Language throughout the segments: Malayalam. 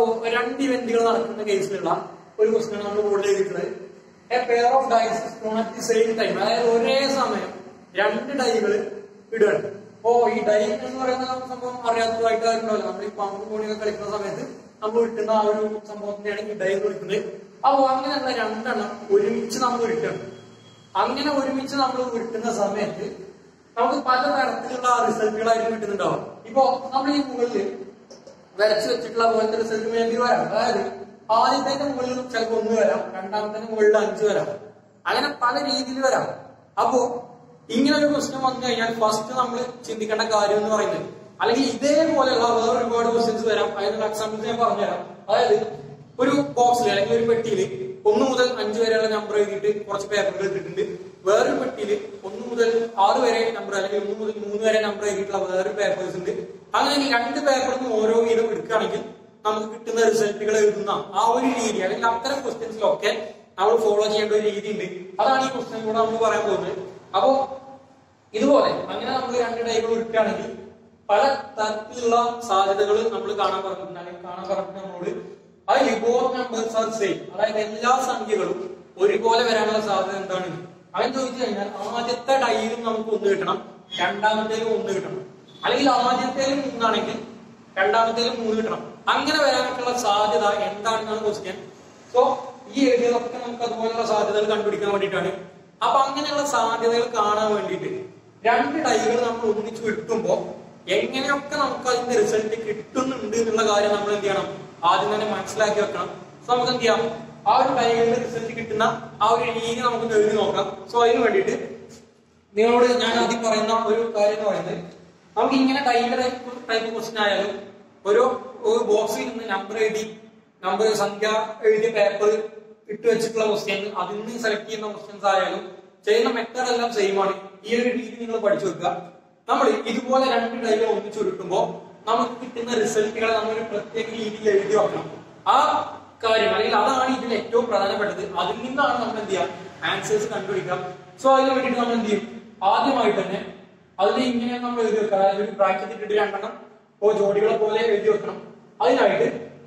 രണ്ട് ഇവന്റുകൾ നടക്കുന്ന കേസിലുള്ള ഒരു ക്വസ്റ്റ്യൻ നമ്മൾ ബോർഡിൽ എഴുതിയിട്ടുള്ളത് a pair of dice at the same time അതായത് ഒരേ സമയം രണ്ട് ഡൈകൾ ഇടുകയാണ് അപ്പോ ഈ ഡൈ എന്ന് പറയുന്ന സംഭവം അറിയാത്തതായിട്ട് ഉണ്ടാവില്ല നമ്മൾ ഈ പമ്പ് കോണിയൊക്കെ കളിക്കുന്ന സമയത്ത് നമ്മൾ ഇട്ടുന്ന ആ ഒരു സംഭവത്തിനെയാണ് ഈ ഡൈ എന്ന് വിളിക്കുന്നത് അപ്പോ അങ്ങനെയുള്ള രണ്ടെണ്ണം ഒരുമിച്ച് നമ്മൾ ഇട്ടാണ് അങ്ങനെ ഒരുമിച്ച് നമ്മൾ ഉരുട്ടുന്ന സമയത്ത് നമുക്ക് പല തരത്തിലുള്ള റിസൾട്ടുകളായിരിക്കും കിട്ടുന്നുണ്ടാവും ഇപ്പോ നമ്മൾ ഈ മുകളിൽ വരച്ചു വെച്ചിട്ടുള്ള പോലത്തെ റിസൾട്ട് വേണ്ടി വരാം അതായത് ആദ്യത്തെ മുകളിൽ ചിലപ്പോൾ ഒന്ന് വരാം രണ്ടാമത്തെ മുകളിൽ അഞ്ച് വരാം അങ്ങനെ പല രീതിയിൽ വരാം അപ്പോ ഇങ്ങനെ ഒരു പ്രശ്നം വന്നു കഴിഞ്ഞാൽ ഫസ്റ്റ് നമ്മൾ ചിന്തിക്കേണ്ട കാര്യം എന്ന് പറയുന്നത് അല്ലെങ്കിൽ ഇതേപോലെയുള്ള വേറെ ഒരുപാട് ക്വസ്റ്റ്യൻസ് വരാം അതിനുള്ള എക്സാമ്പിൾസ് ഞാൻ പറഞ്ഞുതരാം അതായത് ഒരു ബോക്സിൽ അല്ലെങ്കിൽ ഒരു പെട്ടിയിൽ ഒന്ന് മുതൽ അഞ്ച് വരെയുള്ള നമ്പർ എഴുതിയിട്ട് കുറച്ച് പേപ്പറുകൾ ഇട്ടിട്ടുണ്ട് വേറൊരു പെട്ടിയിൽ ഒന്ന് മുതൽ ആറ് വരെ നമ്പർ അല്ലെങ്കിൽ ഒന്ന് മുതൽ മൂന്ന് വരെ നമ്പർ എഴുതിയിട്ടുള്ള വേറൊരു പേപ്പേഴ്സ് ഉണ്ട് അങ്ങനെ ഈ രണ്ട് പേപ്പറിൽ നിന്ന് ഓരോ വീതം എടുക്കുകയാണെങ്കിൽ നമുക്ക് കിട്ടുന്ന റിസൾട്ടുകൾ എഴുതുന്ന ആ ഒരു രീതി അല്ലെങ്കിൽ അത്തരം ക്വസ്റ്റ്യൻസിലൊക്കെ നമ്മൾ ഫോളോ ചെയ്യേണ്ട ഒരു രീതി ഉണ്ട് അതാണ് ഈ ക്വസ്റ്റ്യൻ കൂടെ നമ്മൾ പറയാൻ പോകുന്നത് അപ്പോ ഇതുപോലെ അങ്ങനെ നമ്മൾ രണ്ട് ടൈപ്പുകൾ എടുക്കുകയാണെങ്കിൽ പല തരത്തിലുള്ള സാധ്യതകൾ നമ്മൾ കാണാൻ പറഞ്ഞിട്ടുണ്ട് അല്ലെങ്കിൽ കാണാൻ പറഞ്ഞിട്ടുണ്ട് നമ്മളോട് അതിൽ ബോർ നമ്പേഴ്സ് ആർ സെയിം അതായത് എല്ലാ സംഖ്യകളും ഒരുപോലെ വരാനുള്ള സാധ്യത എന്താണ് അങ്ങനെ ചോദിച്ചു കഴിഞ്ഞാൽ ആദ്യത്തെ ഡൈയിലും നമുക്ക് ഒന്ന് കിട്ടണം രണ്ടാമത്തേലും ഒന്ന് കിട്ടണം അല്ലെങ്കിൽ ആദ്യത്തേലും മൂന്നാണെങ്കിൽ രണ്ടാമത്തേലും മൂന്ന് കിട്ടണം അങ്ങനെ വരാനൊക്കെയുള്ള സാധ്യത എന്താണെന്നാണ് ക്വസ്റ്റ്യൻ സോ ഈ എഴുതിയതൊക്കെ നമുക്ക് അതുപോലുള്ള സാധ്യതകൾ കണ്ടുപിടിക്കാൻ വേണ്ടിയിട്ടാണ് അപ്പൊ അങ്ങനെയുള്ള സാധ്യതകൾ കാണാൻ വേണ്ടിയിട്ട് രണ്ട് ഡൈകൾ നമ്മൾ ഒന്നിച്ച് വിട്ടുമ്പോ എങ്ങനെയൊക്കെ നമുക്ക് അതിന്റെ റിസൾട്ട് കിട്ടുന്നുണ്ട് എന്നുള്ള കാര്യം നമ്മൾ എന്ത് ചെയ്യണം ആദ്യം തന്നെ മനസ്സിലാക്കി വെക്കണം സോ നമുക്ക് എന്ത് ചെയ്യാം ആ ഒരു ഡൈകളുടെ റിസൾട്ട് കിട്ടുന്ന ആ ഒരു രീതി നമുക്ക് എഴുതി നോക്കാം സോ അതിന് വേണ്ടിയിട്ട് നിങ്ങളോട് ഞാൻ ആദ്യം പറയുന്ന ഒരു കാര്യം എന്ന് പറയുന്നത് നമുക്ക് ഇങ്ങനെ ടൈമിന്റെ ടൈപ്പ് ക്വസ്റ്റ്യൻ ആയാലും ഓരോ ഒരു ബോക്സിൽ നിന്ന് നമ്പർ എഴുതി നമ്പർ സംഖ്യ എഴുതിയ പേപ്പർ ഇട്ട് വെച്ചിട്ടുള്ള ക്വസ്റ്റ്യൻ അതിൽ നിന്ന് സെലക്ട് ചെയ്യുന്ന ക്വസ്റ്റ്യൻസ് ആയാലും ചെയ്യുന്ന മെത്തേഡ് എല്ലാം സെയിം ആണ് ഈ ഒരു രീതി നിങ്ങൾ പഠിച്ചു വെക്കുക നമ്മൾ ഇതുപോലെ രണ്ട് ടൈപ്പ് ഒന്നിച്ചു ഉരുട്ടുമ്പോൾ നമുക്ക് കിട്ടുന്ന റിസൾട്ടുകളെ നമ്മൾ ഒരു പ്രത്യേക രീതിയിൽ എഴുതി വെക്കണം ആ കാര്യം അല്ലെങ്കിൽ അതാണ് ഇതിൽ ഏറ്റവും പ്രധാനപ്പെട്ടത് അതിൽ നിന്നാണ് നമ്മൾ എന്ത് ചെയ്യുക ആൻസേഴ്സ് കണ്ടുപിടിക്കുക സോ അതിന് വേണ്ടിയിട്ട് നമ്മൾ എന്ത് ചെയ്യും ആദ്യമായിട്ട് തന്നെ അതിൽ ഇങ്ങനെ നമ്മൾ എഴുതി വെക്കുക അതായത് ഒരു ബ്രാക്കറ്റ് ഇട്ടിട്ട് രണ്ടെണ്ണം ഓ ജോഡികളെ പോലെ എഴുതി വെക്കണം അതിനായിട്ട്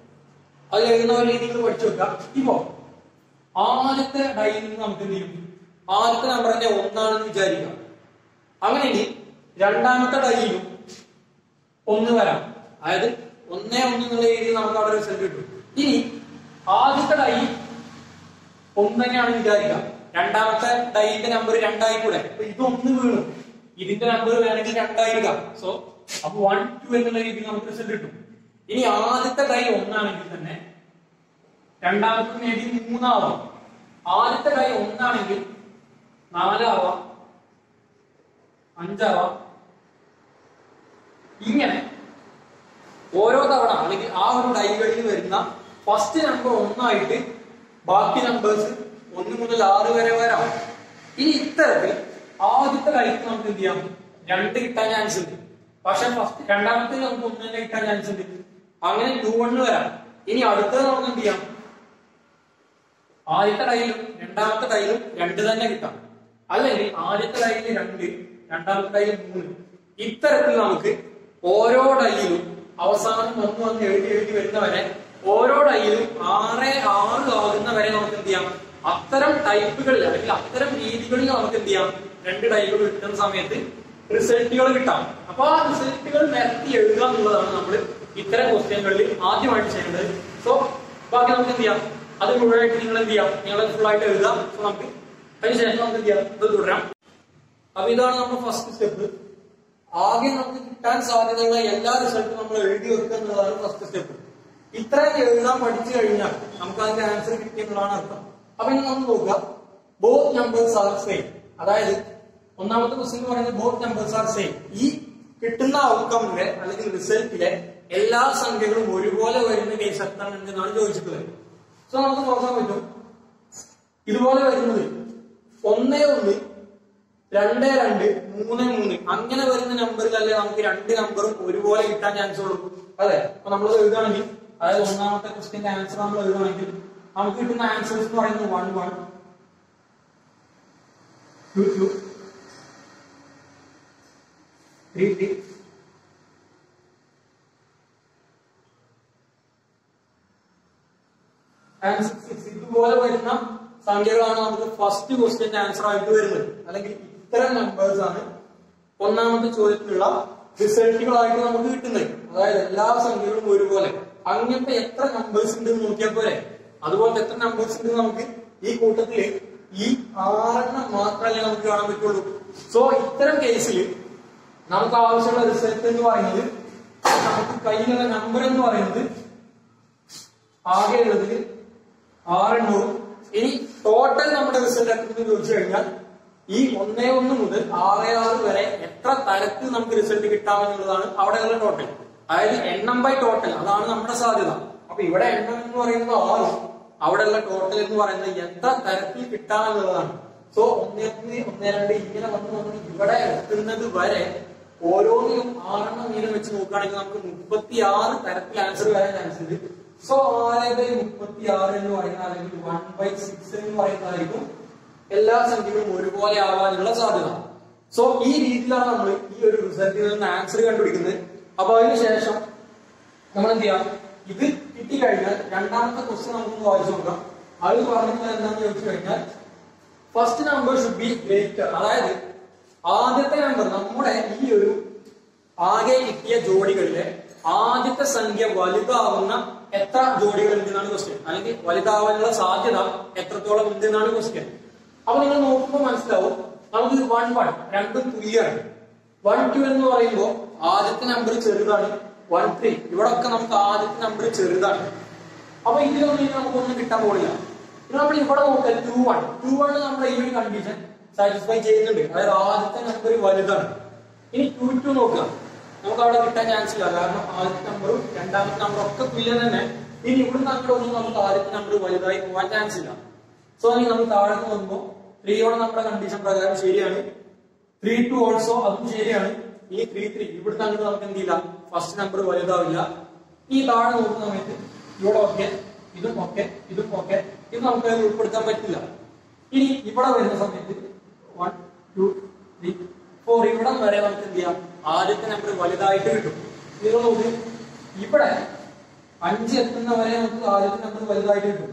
അത് എഴുതുന്ന ഒരു രീതിയിൽ പഠിച്ചു വെക്കുക ഇപ്പോ ആദ്യത്തെ ഡൈയിൽ നിന്ന് നമുക്ക് എന്ത് ചെയ്യും ആദ്യത്തെ നമ്പർ തന്നെ ഒന്നാണെന്ന് വിചാരിക്കുക അങ്ങനെയെങ്കിൽ രണ്ടാമത്തെ ഡൈയിലും ഒന്ന് വരാം അതായത് ഒന്നേ ഒന്ന് എന്നുള്ള രീതിയിൽ നമുക്ക് അവിടെ റിസൾട്ട് കിട്ടും ഇനി ആദ്യത്തെ ഡൈ ഒന്ന് തന്നെയാണെന്ന് വിചാരിക്കുക രണ്ടാമത്തെ ഡൈന്റെ നമ്പർ രണ്ടായി കൂടെ അപ്പൊ ഇത് ഒന്ന് വീണു ഇതിന്റെ നമ്പർ വേണമെങ്കിൽ രണ്ടായിരിക്കാം സോ അപ്പൊ വൺ ടു എന്നുള്ള രീതിയിൽ നമുക്ക് റിസൾട്ട് കിട്ടും ഇനി ആദ്യത്തെ ഡൈ ഒന്നാണെങ്കിൽ തന്നെ രണ്ടാമത്തെ നേടി മൂന്നാവാം ആദ്യത്തെ ഡൈ ഒന്നാണെങ്കിൽ നാലാവാം അഞ്ചാവാം ഇങ്ങനെ ഓരോ തവണ അല്ലെങ്കിൽ ആ ഒരു ഡൈകളിൽ വരുന്ന ഫസ്റ്റ് നമ്പർ ഒന്നായിട്ട് ബാക്കി നമ്പേഴ്സ് ഒന്ന് മുതൽ ആറ് വരെ വരാം ഇനി ഇത്തരത്തിൽ ആദ്യത്തെ ഡൈക്ക് നമുക്ക് എന്ത് ചെയ്യാം രണ്ട് കിട്ടാൻ ചാൻസ് ഉണ്ട് പക്ഷെ ഫസ്റ്റ് രണ്ടാമത്തെ നമുക്ക് ഒന്ന് തന്നെ കിട്ടാൻ ചാൻസ് ഉണ്ട് അങ്ങനെ ടു വണ്ണ് വരാം ഇനി അടുത്തത് നമുക്ക് എന്ത് ചെയ്യാം ആദ്യത്തെ ഡൈയിലും രണ്ടാമത്തെ ഡൈയിലും രണ്ട് തന്നെ കിട്ടാം അല്ലെങ്കിൽ ആദ്യത്തെ ഡൈയിൽ രണ്ട് രണ്ടാമത്തെ ഡൈയിൽ മൂന്ന് ഇത്തരത്തിൽ നമുക്ക് ഓരോ ഡൈയിലും അവസാനം ഒന്ന് വന്ന് എഴുതി എഴുതി വരുന്നവരെ ഓരോ ഡൈയിലും ആറ് ആറ് ആകുന്ന വരെ നമുക്ക് എന്ത് ചെയ്യാം അത്തരം ടൈപ്പുകളിൽ അല്ലെങ്കിൽ അത്തരം രീതികളിൽ നമുക്ക് എന്ത് ചെയ്യാം രണ്ട് ഡൈകൾ കിട്ടുന്ന സമയത്ത് റിസൾട്ടുകൾ കിട്ടാം അപ്പൊ ആ റിസൾട്ടുകൾ നിരത്തി എഴുതുക എന്നുള്ളതാണ് നമ്മൾ ഇത്തരം ക്വസ്റ്റ്യനുകളിൽ ആദ്യമായിട്ട് ചെയ്യേണ്ടത് സോ ബാക്കി നമുക്ക് എന്ത് ചെയ്യാം അത് മുഴുവനായിട്ട് നിങ്ങൾ എന്ത് ചെയ്യാം നിങ്ങൾ ഫുൾ ആയിട്ട് എഴുതാം സോ നമുക്ക് അതിനുശേഷം നമുക്ക് എന്ത് ചെയ്യാം ഇത് തുടരാം അപ്പൊ ഇതാണ് നമ്മുടെ ഫസ്റ്റ് സ്റ്റെപ്പ് ആകെ നമുക്ക് കിട്ടാൻ സാധ്യതയുള്ള എല്ലാ റിസൾട്ടും നമ്മൾ എഴുതി വെക്കുക എന്നുള്ളതാണ് ഫസ്റ്റ് സ്റ്റെപ്പ് ഇത്രയും എഴുതാൻ പഠിച്ചു കഴിഞ്ഞാൽ നമുക്ക് അതിന്റെ ആൻസർ കിട്ടി എന്നുള്ളതാണ് അർത്ഥം അപ്പൊ ഇനി നമ്മൾ നോക്കുക ബോത്ത് നമ്പേഴ്സ് ആർ സെയിം അതായത് ഒന്നാമത്തെ ക്വസ്റ്റ്യൻ എന്ന് പറയുന്നത് ബോത്ത് നമ്പേഴ്സ് ആർ സെയിം ഈ കിട്ടുന്ന ഔട്ട്കമിലെ അല്ലെങ്കിൽ റിസൾട്ടിലെ എല്ലാ സംഖ്യകളും ഒരുപോലെ വരുന്ന കേസ് എത്താണ് എന്നാണ് ചോദിച്ചിട്ടുള്ളത് സോ നമുക്ക് നോക്കാൻ പറ്റും ഇതുപോലെ വരുന്നത് ഒന്നേ ഒന്ന് രണ്ട് രണ്ട് മൂന്ന് മൂന്ന് അങ്ങനെ വരുന്ന നമ്പറിലല്ലേ നമുക്ക് രണ്ട് നമ്പറും ഒരുപോലെ കിട്ടാൻ ചാൻസ് ഉള്ളൂ അതെ അപ്പൊ നമ്മൾ എഴുതുകയാണെങ്കിൽ അതായത് ഒന്നാമത്തെ ക്വസ്റ്റ്യന്റെ ആൻസർ നമ്മൾ എഴുതുകയാണെങ്കിൽ നമുക്ക് കിട്ടുന്ന ആൻസേഴ്സ് എന്ന് പറയുന്നത് one one two two three three answer six ഇതുപോലെ വരുന്ന സംഖ്യകളാണ് നമുക്ക് ഫസ്റ്റ് ക്വസ്റ്റ്യന്റെ ആൻസർ ആയിട്ട് വരുന്നത് അല്ലെങ്കിൽ ഇത്തരം നമ്പേഴ്സ് ആണ് ഒന്നാമത്തെ ചോദ്യത്തിലുള്ള റിസൾട്ടുകളായിട്ട് നമുക്ക് കിട്ടുന്നത് അതായത് എല്ലാ സംഖ്യകളും ഒരുപോലെ അങ്ങനത്തെ എത്ര നമ്പേഴ്സ് ഉണ്ട് എന്ന് നോക്കിയാൽ പോരെ അതുപോലത്തെ എത്ര നമ്പേഴ്സ് ഉണ്ട് നമുക്ക് ഈ കൂട്ടത്തില് ഈ ആറെണ്ണം മാത്രമല്ലേ നമുക്ക് കാണാൻ പറ്റുള്ളൂ സോ ഇത്തരം കേസിൽ നമുക്ക് ആവശ്യമുള്ള റിസൾട്ട് എന്ന് പറയുന്നത് നമുക്ക് കയ്യിലുള്ള നമ്പർ എന്ന് പറയുന്നത് ആകെ ഉള്ളതിൽ ആറെണ്ണവും ഇനി ടോട്ടൽ നമ്മുടെ റിസൾട്ട് എത്രയെന്ന് ചോദിച്ചു കഴിഞ്ഞാൽ ഈ ഒന്നേ ഒന്ന് മുതൽ ആറ് ആറ് വരെ എത്ര തരത്തിൽ നമുക്ക് റിസൾട്ട് കിട്ടാമെന്നുള്ളതാണ് അവിടെയുള്ള ടോട്ടൽ അതായത് എണ്ണം ബൈ ടോട്ടൽ അതാണ് നമ്മുടെ സാധ്യത അപ്പൊ ഇവിടെ എണ്ണം എന്ന് പറയുന്നത് ആറും അവിടെയുള്ള ടോട്ടൽ എന്ന് പറയുന്നത് എത്ര തരത്തിൽ കിട്ടാമെന്നുള്ളതാണ് സോ ഒന്നേ ഒന്ന് ഒന്നേ രണ്ട് ഇങ്ങനെ വന്ന് വന്ന് ഇവിടെ എത്തുന്നത് വരെ ഓരോന്നിലും ആറെണ്ണം വീതം വെച്ച് നോക്കുകയാണെങ്കിൽ നമുക്ക് മുപ്പത്തി ആറ് തരത്തിൽ ആൻസർ വരാൻ ചാൻസ് ഉണ്ട് സോ ആറ് ബൈ മുപ്പത്തി ആറ് എന്ന് പറയുന്ന അല്ലെങ്കിൽ വൺ ബൈ സിക്സ് എന്ന് പറയുന്നതായിരിക്കും എല്ലാ സംഖ്യകളും ഒരുപോലെ ആവാനുള്ള സാധ്യത സോ ഈ രീതിയിലാണ് നമ്മൾ ഈ ഒരു റിസൾട്ടിൽ നിന്ന് ആൻസർ കണ്ടുപിടിക്കുന്നത് അപ്പൊ അതിനുശേഷം നമ്മൾ എന്ത് ചെയ്യാം ഇത് കിട്ടിക്കഴിഞ്ഞാൽ രണ്ടാമത്തെ ക്വസ്റ്റ്യൻ നമുക്കൊന്ന് വായിച്ചു നോക്കാം അത് പറഞ്ഞത് എന്താണെന്ന് ചോദിച്ചു കഴിഞ്ഞാൽ first number should be greater അതായത് ആദ്യത്തെ നമ്പർ നമ്മുടെ ഈ ഒരു ആകെ കിട്ടിയ ജോഡികളിലെ ആദ്യത്തെ സംഖ്യ വലുതാവുന്ന എത്ര ജോഡികൾ ഉണ്ടെന്നാണ് ക്വസ്റ്റ്യൻ അല്ലെങ്കിൽ വലുതാവാനുള്ള സാധ്യത എത്രത്തോളം ഉണ്ടെന്നാണ് ക്വസ്റ്റ്യൻ അപ്പൊ നിങ്ങൾ നോക്കുമ്പോൾ മനസ്സിലാവും നമുക്ക് വൺ വൺ രണ്ടും തുല്യമാണ് വൺ ടു എന്ന് പറയുമ്പോൾ ആദ്യത്തെ നമ്പർ ചെറുതാണ് വൺ ത്രീ ഇവിടെ ഒക്കെ നമുക്ക് ആദ്യത്തെ നമ്പർ ചെറുതാണ് അപ്പൊ ഇതിലൊന്നും ഇനി നമുക്കൊന്നും കിട്ടാൻ പോകില്ല ഇനി നമ്മൾ ഇവിടെ നോക്കാം ടു വൺ ടു വൺ നമ്മുടെ ഈ ഒരു കണ്ടീഷൻ സാറ്റിസ്ഫൈ ചെയ്യുന്നുണ്ട് അതായത് ആദ്യത്തെ നമ്പർ വലുതാണ് ഇനി ടു ടു നോക്കുക നമുക്ക് അവിടെ കിട്ടാൻ ചാൻസ് ഇല്ല കാരണം ആദ്യത്തെ നമ്പറും രണ്ടാമത്തെ നമ്പറും ഒക്കെ തുല്യം തന്നെ ഇനി ഇവിടുന്ന് അങ്ങോട്ട് ഒന്നും നമുക്ക് ആദ്യത്തെ നമ്പർ വലുതായി പോകാൻ ചാൻസ് ഇല്ല സോ ഇനി നമ്മൾ താഴേക്ക് വന്നുമ്പോൾ ത്രീയോടെ നമ്മുടെ കണ്ടീഷൻ പ്രകാരം ശരിയാണ് ത്രീ ടു ഓൾസോ അതും ശരിയാണ് ഈ ത്രീ ത്രീ ഇവിടുത്തെ അങ്ങോട്ട് നമുക്ക് എന്ത് ചെയ്യില്ല ഫസ്റ്റ് നമ്പർ വലുതാവില്ല ഈ താഴെ നോക്കുന്ന സമയത്ത് ഇവിടെ ഓക്കെ ഇതും ഓക്കെ ഇതും ഓക്കെ ഇത് നമുക്ക് അതിൽ ഉൾപ്പെടുത്താൻ പറ്റില്ല ഇനി ഇവിടെ വരുന്ന സമയത്ത് വൺ ടു ത്രീ ഫോർ ഇവിടെ വരെ നമുക്ക് എന്ത് ചെയ്യാം ആദ്യത്തെ നമ്പർ വലുതായിട്ട് കിട്ടും നിങ്ങൾ നോക്ക് ഇവിടെ അഞ്ച് എത്തുന്ന വരെ നമുക്ക് ആദ്യത്തെ നമ്പർ വലുതായിട്ട് കിട്ടും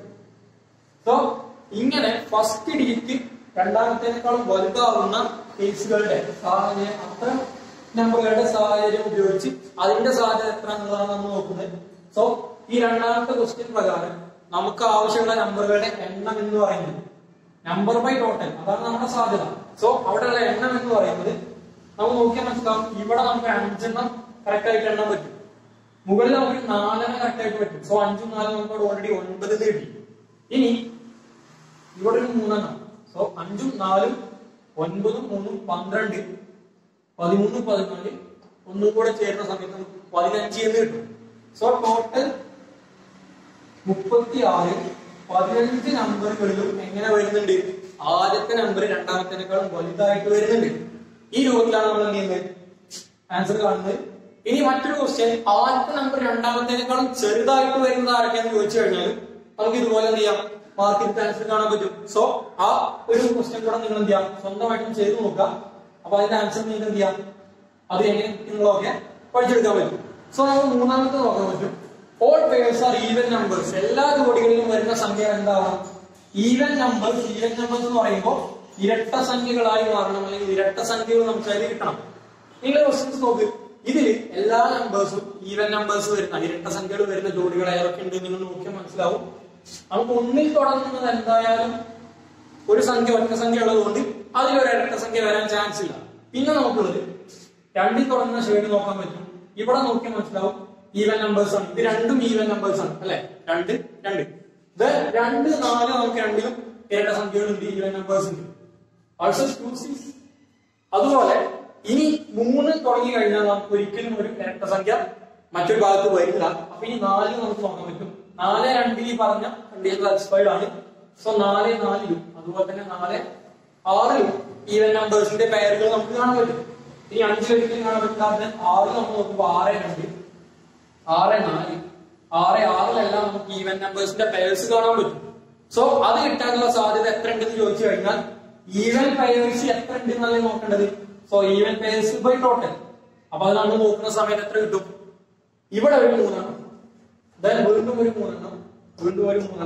സോ ഇങ്ങനെ ഫസ്റ്റ് ഡിജിറ്റ് രണ്ടാമത്തേനേക്കാളും വലുതാവുന്ന കേസുകളുടെ സാഹചര്യം അത്തരം നമ്പറുകളുടെ സാഹചര്യം ഉപയോഗിച്ച് അതിന്റെ സാധ്യത എത്ര എന്നുള്ളതാണ് നമ്മൾ നോക്കുന്നത് സോ ഈ രണ്ടാമത്തെ ക്വസ്റ്റ്യൻ പ്രകാരം നമുക്ക് ആവശ്യമുള്ള നമ്പറുകളുടെ എണ്ണം എന്ന് പറയുന്നത് നമ്പർ ബൈ ടോട്ടൽ അതാണ് നമ്മുടെ സാധ്യത സോ അവിടെയുള്ള എണ്ണം എന്ന് പറയുന്നത് നമുക്ക് നോക്കിയാൽ മനസ്സിലാവും ഇവിടെ നമുക്ക് അഞ്ചെണ്ണം കറക്റ്റ് ആയിട്ട് എണ്ണാൻ പറ്റും മുകളിൽ നമുക്ക് നാലെണ്ണം കറക്റ്റ് ആയിട്ട് പറ്റും സോ അഞ്ചും നാലും നമുക്ക് ഓൾറെഡി ഒൻപത് കിട്ടി ഇനി ഇവിടെ ഒരു മൂന്നെണ്ണം സോ അഞ്ചും നാലും ഒൻപതും മൂന്നും പന്ത്രണ്ട് പതിമൂന്ന് പതിനാല് ഒന്നും കൂടെ ചേരുന്ന സമയത്ത് നമുക്ക് പതിനഞ്ച് എന്ന് കിട്ടും സോ ടോട്ടൽ മുപ്പത്തി ആറ് പതിനഞ്ച് നമ്പറുകളിലും എങ്ങനെ വരുന്നുണ്ട് ആദ്യത്തെ നമ്പർ രണ്ടാമത്തേനേക്കാളും വലുതായിട്ട് വരുന്നുണ്ട് ഈ രൂപത്തിലാണ് നമ്മൾ എന്ത് ചെയ്യുന്നത് ആൻസർ കാണുന്നത് ഇനി മറ്റൊരു ക്വസ്റ്റ്യൻ ആദ്യത്തെ നമ്പർ രണ്ടാമത്തേനേക്കാളും ചെറുതായിട്ട് വരുന്നത് ആരൊക്കെയാന്ന് ചോദിച്ചു കഴിഞ്ഞാൽ നമുക്ക് ഇതുപോലെ എന്ത് ചെയ്യാം മാർക്കിന്റെ ആൻസർ കാണാൻ പറ്റും സോ ആ ഒരു ക്വസ്റ്റ്യൻ കൂടെ നിങ്ങൾ എന്ത് ചെയ്യാം സ്വന്തമായിട്ടും ചെയ്ത് നോക്കുക അപ്പൊ അതിന്റെ ആൻസർ നിങ്ങൾക്ക് എന്ത് ചെയ്യാം അത് എങ്ങനെ നിങ്ങളൊക്കെ പഠിച്ചെടുക്കാൻ പറ്റും സോ നമുക്ക് മൂന്നാമത്തെ നോക്കാൻ പറ്റും all pairs are even numbers എല്ലാ ജോഡികളിലും വരുന്ന സംഖ്യ എന്താവണം ഈവൻ നമ്പേഴ്സ് ഈവൻ നമ്പേഴ്സ് എന്ന് പറയുമ്പോൾ ഇരട്ട സംഖ്യകളായി മാറണം അല്ലെങ്കിൽ ഇരട്ട സംഖ്യകൾ നമുക്ക് അതിൽ കിട്ടണം നിങ്ങൾ ക്വസ്റ്റ്യൻസ് നോക്ക് ഇതിൽ എല്ലാ നമ്പേഴ്സും ഈവൻ നമ്പേഴ്സ് വരുന്ന ഇരട്ട സംഖ്യകൾ വരുന്ന ജോഡികൾ ഏതൊക്കെ ഉണ്ട് നിങ്ങൾ നോക്കിയാൽ മനസ്സിലാവും നമുക്ക് ഒന്നിൽ തുടങ്ങുന്നത് എന്തായാലും ഒരു സംഖ്യ ഒറ്റ സംഖ്യ ഉള്ളതുകൊണ്ട് അതിലൊരു ഇരട്ട സംഖ്യ വരാൻ ചാൻസ് ഇല്ല പിന്നെ നമുക്കുള്ളത് രണ്ടിൽ തുടങ്ങുന്ന ഷെയ്ഡ് നോക്കാൻ പറ്റും ഇവിടെ നോക്കിയാൽ മനസ്സിലാവും ഈവൻ നമ്പേഴ്സ് ആണ് ഇത് രണ്ടും ഈവൻ നമ്പേഴ്സ് ആണ് അല്ലെ രണ്ട് രണ്ട് ഇത് രണ്ട് നാല് നമുക്ക് രണ്ടിലും ഇരട്ട സംഖ്യകളുണ്ട് ഈവൻ നമ്പേഴ്സ് ഉണ്ട് ഓൾസോ ടു സിക്സ് അതുപോലെ ഇനി മൂന്ന് തുടങ്ങി കഴിഞ്ഞാൽ നമുക്ക് ഒരിക്കലും ഒരു ഇരട്ട സംഖ്യ മറ്റൊരു ഭാഗത്ത് വരില്ല അപ്പൊ ഇനി നാലിൽ നമുക്ക് നോക്കാൻ പറ്റും നാല് രണ്ടിൽ ഈ പറഞ്ഞ കണ്ടീഷൻ സാറ്റിസ്ഫൈഡ് ആണ് സോ നാല് നാലിലും അതുപോലെ തന്നെ നാല് ആറിലും ഈവൻ നമ്പേഴ്സിന്റെ പേരുകൾ നമുക്ക് കാണാൻ പറ്റും ഇനി അഞ്ചിൽ ഒരിക്കലും കാണാൻ പറ്റാത്ത ആറിൽ നമ്മൾ നോക്കുമ്പോൾ ആറ് രണ്ട് ആറ് നാല് ആറ് ആറിലെല്ലാം നമുക്ക് ഈവൻ നമ്പേഴ്സിന്റെ പേഴ്സ് കാണാൻ പറ്റും സോ അത് കിട്ടാനുള്ള സാധ്യത എത്ര ഉണ്ടെന്ന് ചോദിച്ചു കഴിഞ്ഞാൽ ഈവൻ പേഴ്സ് എത്ര ഉണ്ട് എന്നല്ലേ നോക്കേണ്ടത് so even pairs by total അപ്പൊ അത് നമ്മൾ നോക്കുന്ന സമയത്ത് എത്ര കിട്ടും ഇവിടെ ഒരു മൂന്നെണ്ണം ദെൻ വീണ്ടും ഒരു മൂന്നെണ്ണം വീണ്ടും ഒരു മൂന്നെണ്ണം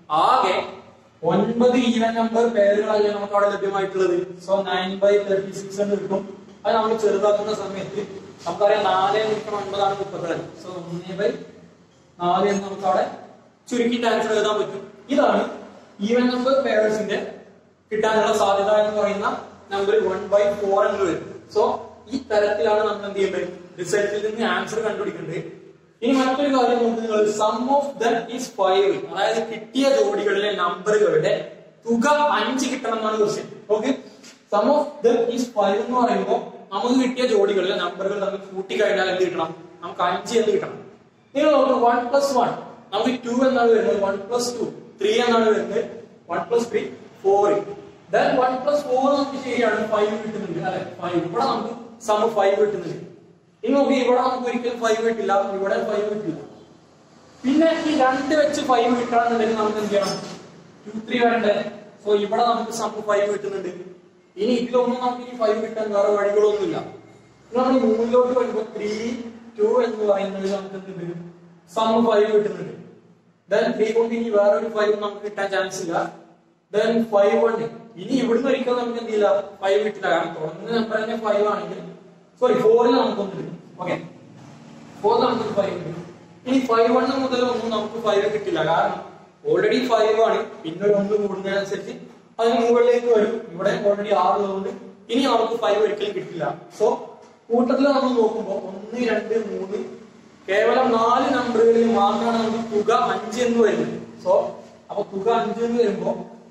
ആകെ ഒൻപത് ഈവൻ നമ്പർ പേരുകളല്ലേ നമുക്ക് അവിടെ ലഭ്യമായിട്ടുള്ളത് so nine by thirty six എന്ന് കിട്ടും അത് നമ്മൾ ചെറുതാക്കുന്ന സമയത്ത് നമുക്കറിയാം നാല് നിൽക്കണം ഒൻപതാണ് മുപ്പത്തിരണ്ട് സോ ഒന്ന് ബൈ നാല് എന്ന് നമുക്ക് അവിടെ ചുരുക്കിയിട്ട് ആൻസർ എഴുതാൻ പറ്റും ഇതാണ് ഈവൻ നമ്പർ പേഴ്സിന്റെ കിട്ടാനുള്ള സാധ്യത എന്ന് പറയുന്ന നമ്പർ വൺ ബൈ ഫോർ എന്ന് വരും സോ ഈ തരത്തിലാണ് നമ്മൾ എന്ത് ചെയ്യേണ്ടത് റിസൾട്ടിൽ നിന്ന് ആൻസർ കണ്ടുപിടിക്കേണ്ടത് ഇനി മറ്റൊരു കാര്യം നോക്ക് നിങ്ങൾ sum of the is five അതായത് കിട്ടിയ ജോഡികളിലെ നമ്പറുകളുടെ തുക അഞ്ച് കിട്ടണം എന്നാണ് question okay sum of the is five എന്ന് പറയുമ്പോൾ നമുക്ക് കിട്ടിയ ജോഡികളിലെ നമ്പറുകൾ നമ്മൾ കൂട്ടി കഴിഞ്ഞാൽ എന്ത് കിട്ടണം നമുക്ക് അഞ്ച് എന്ന് കിട്ടണം നിങ്ങൾ നോക്കുക വൺ പ്ലസ് വൺ നമുക്ക് ടു എന്നാണ് വരുന്നത് വൺ പ്ലസ് ടു ത്രീ എന്നാണ് വരുന്നത് one plus three four then one plus four നമുക്ക് ശരിയാണ് ഫൈവ് കിട്ടുന്നുണ്ട് അല്ലെ ഫൈവ് ഇവിടെ നമുക്ക് സം ഫൈവ് കിട്ടുന്നുണ്ട് ഇനി നോക്കി ഇവിടെ നമുക്ക് ഒരിക്കലും ഫൈവ് കിട്ടില്ല ഇവിടെ ഫൈവ് കിട്ടില്ല പിന്നെ ഈ രണ്ട് വെച്ച് ഫൈവ് കിട്ടണമെന്നുണ്ടെങ്കിൽ നമുക്ക് എന്ത് ചെയ്യണം ടു ത്രീ വരണ്ടേ സോ ഇവിടെ നമുക്ക് സം ഫൈവ് കിട്ടുന്നുണ്ട് ഇനി ഇതിലൊന്നും നമുക്ക് ഇനി ഫൈവ് കിട്ടാൻ വേറെ വഴികളൊന്നുമില്ല നമ്മൾ ഈ മൂന്നിലോട്ട് വരുമ്പോൾ ത്രീ ടു എന്ന് പറയുന്നത് നമുക്ക് എന്തുണ്ട് സം ഫൈവ് കിട്ടുന്നുണ്ട് ദെൻ ത്രീ കൊണ്ട് ഇനി വേറെ ഒരു ഫൈവ് നമുക്ക് കിട്ടാൻ ചാൻസ് ഇല്ല ദെൻ ഫൈവ് കൊണ്ട് ഇനി ഇവിടുന്ന് ഒരിക്കലും നമുക്ക് എന്ത് ചെയ്യില്ല ഫൈവ് കിട്ടില്ല കാരണം തുടങ്ങുന്ന നമ്പർ തന്നെ ഫൈവ് ആണെങ്കിൽ സോറി ഫോറിൽ നമുക്കൊന്നും കിട്ടും ഓക്കെ ഫോർ നമുക്ക് ഫൈവ് കിട്ടും ഇനി ഫൈവ് വൺ മുതൽ ഒന്നും നമുക്ക് ഫൈവ് കിട്ടില്ല കാരണം ഓൾറെഡി ഫൈവ് ആണ് പിന്നെ ഒരു ഒന്ന് കൂടുന്നതിനനുസരിച്ച് അതിന് മുകളിലേക്ക് വരും ഇവിടെ ഓൾറെഡി ആറുള്ളതുകൊണ്ട് ഇനി നമുക്ക് ഫൈവ് ഒരിക്കലും കിട്ടില്ല സോ കൂട്ടത്തിൽ നമ്മൾ നോക്കുമ്പോൾ ഒന്ന് രണ്ട് മൂന്ന് കേവലം നാല് നമ്പറുകളിൽ മാത്രമാണ് നമുക്ക് തുക അഞ്ച് എന്ന് വരുന്നത് സോ അപ്പൊ തുക അഞ്ച് എന്ന് വരുമ്പോ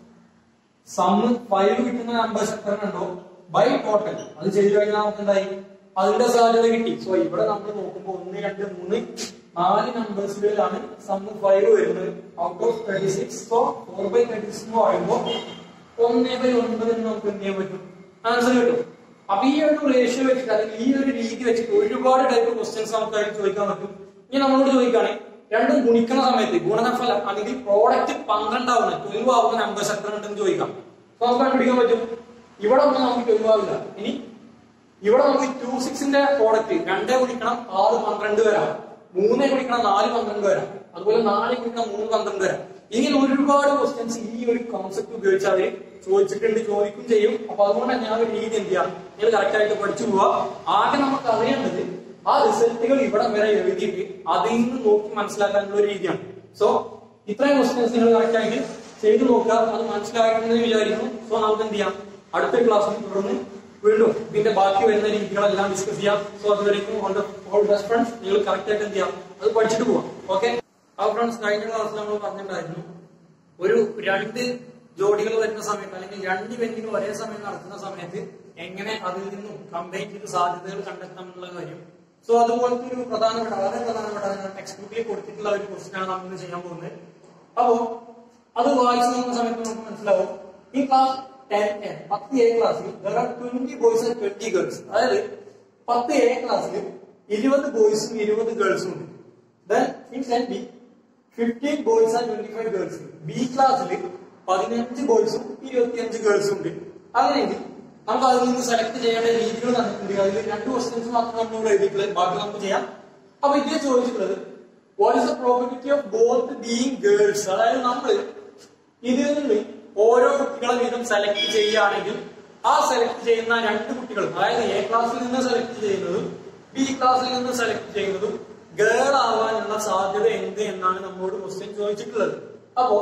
സമ്മ് ഫൈവ് കിട്ടുന്ന നമ്പേഴ്സ് എത്ര ഉണ്ടോ ബൈ ടോട്ടൽ അത് ചെയ്തു കഴിഞ്ഞാൽ നമുക്ക് എന്തായി അതിന്റെ സാധ്യത കിട്ടി സോ ഇവിടെ നമ്മൾ നോക്കുമ്പോൾ ഒന്ന് രണ്ട് മൂന്ന് നാല് നമ്പേഴ്സുകളിലാണ് സമ്മ് ഫൈവ് വരുന്നത് out of thirty six so four by thirty six എന്ന് പറയുമ്പോൾ ഒന്ന് ബൈ ഒൻപത് എന്ന് നമുക്ക് എന്ത് ചെയ്യാൻ പറ്റും ആൻസർ കിട്ടും അപ്പൊ ഈ ഒരു റേഷ്യോ വെച്ചിട്ട് അല്ലെങ്കിൽ ഈ ഒരു രീതി വെച്ചിട്ട് ഒരുപാട് ടൈപ്പ് ക്വസ്റ്റ്യൻസ് നമുക്ക് അതിൽ ചോദിക്കാൻ പറ്റും ഇനി നമ്മളോട് ചോദിക്കുകയാണെങ്കിൽ രണ്ടും ഗുണിക്കുന്ന സമയത്ത് ഗുണനഫലം അല്ലെങ്കിൽ പ്രോഡക്റ്റ് പന്ത്രണ്ടാവുന്ന ട്വൽവ് ആവുന്ന നമ്പേഴ്സ് എത്ര ഉണ്ടെന്ന് ചോദിക്കാം അപ്പൊ നമുക്ക് കണ്ടുപിടിക്കാൻ പറ്റും ഇവിടെ ഒന്നും നമുക്ക് ട്വൽവ് ആവില്ല ഇനി ഇവിടെ നമുക്ക് ടു സിക്സിന്റെ പ്രോഡക്റ്റ് രണ്ടേ ഗുണിക്കണം ആറ് പന്ത്രണ്ട് വരാം മൂന്നേ ഗുണിക്കണം നാല് പന്ത്രണ്ട് വരാം അതുപോലെ നാല് ഗുണിക്കണം മൂന്ന് പന്ത്രണ്ട് വരാം ഇങ്ങനെ ഒരുപാട് ക്വസ്റ്റ്യൻസ് ഈ ഒരു കോൺസെപ്റ്റ് ഉപയോഗിച്ച് അവര് ചോദിച്ചിട്ടുണ്ട് ചോദിക്കും ചെയ്യും അപ്പൊ അതുകൊണ്ട് തന്നെ ആ ഒരു രീതി എന്ത് ചെയ്യാം നിങ്ങൾ കറക്റ്റ് ആയിട്ട് പഠിച്ചു പോവുക ആകെ നമുക്ക് അറിയേണ്ടത് ആ റിസൾട്ടുകൾ ഇവിടെ വരെ എഴുതിയിട്ട് അതിൽ നിന്ന് നോക്കി മനസ്സിലാക്കാനുള്ള ഒരു രീതിയാണ് സോ ഇത്രയും ക്വസ്റ്റ്യൻസ് നിങ്ങൾ കറക്റ്റ് ആയിട്ട് ചെയ്തു നോക്കുക അത് മനസ്സിലാക്കണമെന്ന് വിചാരിക്കുന്നു സോ നമുക്ക് എന്ത് ചെയ്യാം അടുത്ത ക്ലാസ്സിൽ തുടർന്ന് വീണ്ടും ഇതിന്റെ ബാക്കി വരുന്ന രീതികളെല്ലാം ഡിസ്കസ് ചെയ്യാം സോ അതുവരെയും ഓൾ ബെസ്റ്റ് ഫ്രണ്ട്സ് നിങ്ങൾ കറക്റ്റ് ആയിട്ട് എന്ത് ചെയ്യാം അത് പഠിച്ചിട്ട് പോവാം ഓക്കെ ആ ഫ്രണ്ട്സ് കഴിഞ്ഞ ക്ലാസ്സിൽ നമ്മൾ പറഞ്ഞിട്ടുണ്ടായിരുന്നു ഒരു രണ്ട് ജോഡികൾ വരുന്ന സമയത്ത് അല്ലെങ്കിൽ രണ്ട് ഇവന്റുകൾ ഒരേ സമയം നടത്തുന്ന സമയത്ത് എങ്ങനെ അതിൽ നിന്നും കമ്പൈൻ ചെയ്ത് സാധ്യതകൾ കണ്ടെത്താം എന്നുള്ള കാര്യം സോ അതുപോലത്തെ ഒരു പ്രധാനപ്പെട്ട വളരെ പ്രധാനപ്പെട്ട ടെക്സ്റ്റ് ബുക്കിൽ കൊടുത്തിട്ടുള്ള ഒരു ക്വസ്റ്റ്യൻ ആണ് നമ്മൾ ഇന്ന് ചെയ്യാൻ പോകുന്നത് അപ്പോ അത് വായിച്ചു നോക്കുന്ന സമയത്ത് നമുക്ക് മനസ്സിലാവും ഈ ക്ലാസ് ടെൻ എ പത്ത് എ ക്ലാസ്സിൽ twenty boys and twenty girls അതായത് പത്ത് എ ക്ലാസ്സിൽ ഇരുപത് ബോയ്സും ഇരുപത് ഗേൾസും ഉണ്ട് then in ten B fifteen boys and twenty five girls B ക്ലാസ്സിൽ പതിനഞ്ച് ബോയ്സും ഇരുപത്തിയഞ്ച് ഗേൾസും ഉണ്ട് അങ്ങനെയെങ്കിൽ നമുക്ക് അതിൽ നിന്ന് സെലക്ട് ചെയ്യേണ്ട രീതികൾ തന്നിട്ടുണ്ട് അതിൽ രണ്ട് ക്വസ്റ്റ്യൻസ് മാത്രം നമ്മൾ എഴുതിയിട്ടുള്ളത് ബാക്കി നമുക്ക് ചെയ്യാം അപ്പൊ ഇതിൽ ചോദിച്ചിട്ടുള്ളത് what is the probability of both being girls അതായത് നമ്മൾ ഇതിൽ നിന്ന് ഓരോ കുട്ടികളെ വീതം സെലക്ട് ചെയ്യുകയാണെങ്കിൽ ആ സെലക്ട് ചെയ്യുന്ന രണ്ട് കുട്ടികൾ അതായത് എ ക്ലാസ്സിൽ നിന്ന് സെലക്ട് ചെയ്യുന്നതും ബി ക്ലാസ്സിൽ നിന്ന് സെലക്ട് ചെയ്യുന്നതും ഗേൾ ആവാനുള്ള സാധ്യത എന്ത് എന്നാണ് നമ്മോട് ക്വസ്റ്റ്യൻ ചോദിച്ചിട്ടുള്ളത് അപ്പോ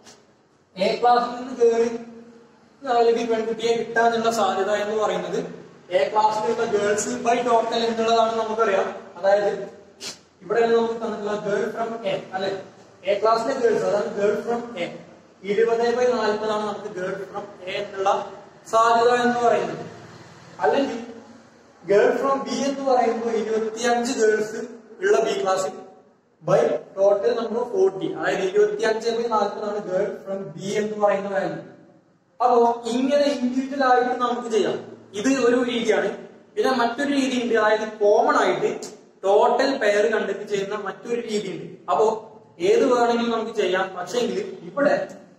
എ ക്ലാസ്സിൽ നിന്ന് ഗേൾ അല്ലെങ്കിൽ പെൺകുട്ടിയെ കിട്ടാനുള്ള സാധ്യത എന്ന് പറയുന്നത് എ ക്ലാസ്സിലുള്ള ഗേൾസ് ബൈ ടോട്ടൽ എന്നുള്ളതാണ് നമുക്കറിയാം അതായത് ഇവിടെ നമുക്ക് തന്നിട്ടുള്ള ഗേൾ ഫ്രം എ അല്ലെ എ ക്ലാസ്സിലെ ഗേൾസ് അതാണ് ഗേൾ ഫ്രം എ ഇരുപത് ബൈ നാൽപ്പതാണ് നമുക്ക് ഗേൾ ഫ്രം എ എന്നുള്ള സാധ്യത എന്ന് പറയുന്നത് അല്ലെങ്കിൽ ഗേൾ ഫ്രം ബി എന്ന് പറയുമ്പോൾ ഇരുപത്തിയഞ്ച് ഗേൾസ് ഉള്ള ബി ക്ലാസ്സിൽ ബൈ ടോട്ടൽ നമ്പർ ഫോർട്ടി അതായത് ഇരുപത്തിയഞ്ച് ബൈ നാൽപ്പതാണ് ഗേൾ ഫ്രം ബി എന്ന് പറയുന്ന വാല്യൂ അപ്പോ ഇങ്ങനെ ഇൻഡിവിജ്വൽ ആയിട്ട് നമുക്ക് ചെയ്യാം ഇത് ഒരു രീതിയാണ് പിന്നെ മറ്റൊരു രീതി ഉണ്ട് അതായത് കോമൺ ആയിട്ട് ടോട്ടൽ പെയർ കണ്ടെത്തി ചെയ്യുന്ന മറ്റൊരു രീതി ഉണ്ട് അപ്പോ ഏത് വേണമെങ്കിലും നമുക്ക് ചെയ്യാം പക്ഷേ ഇവിടെ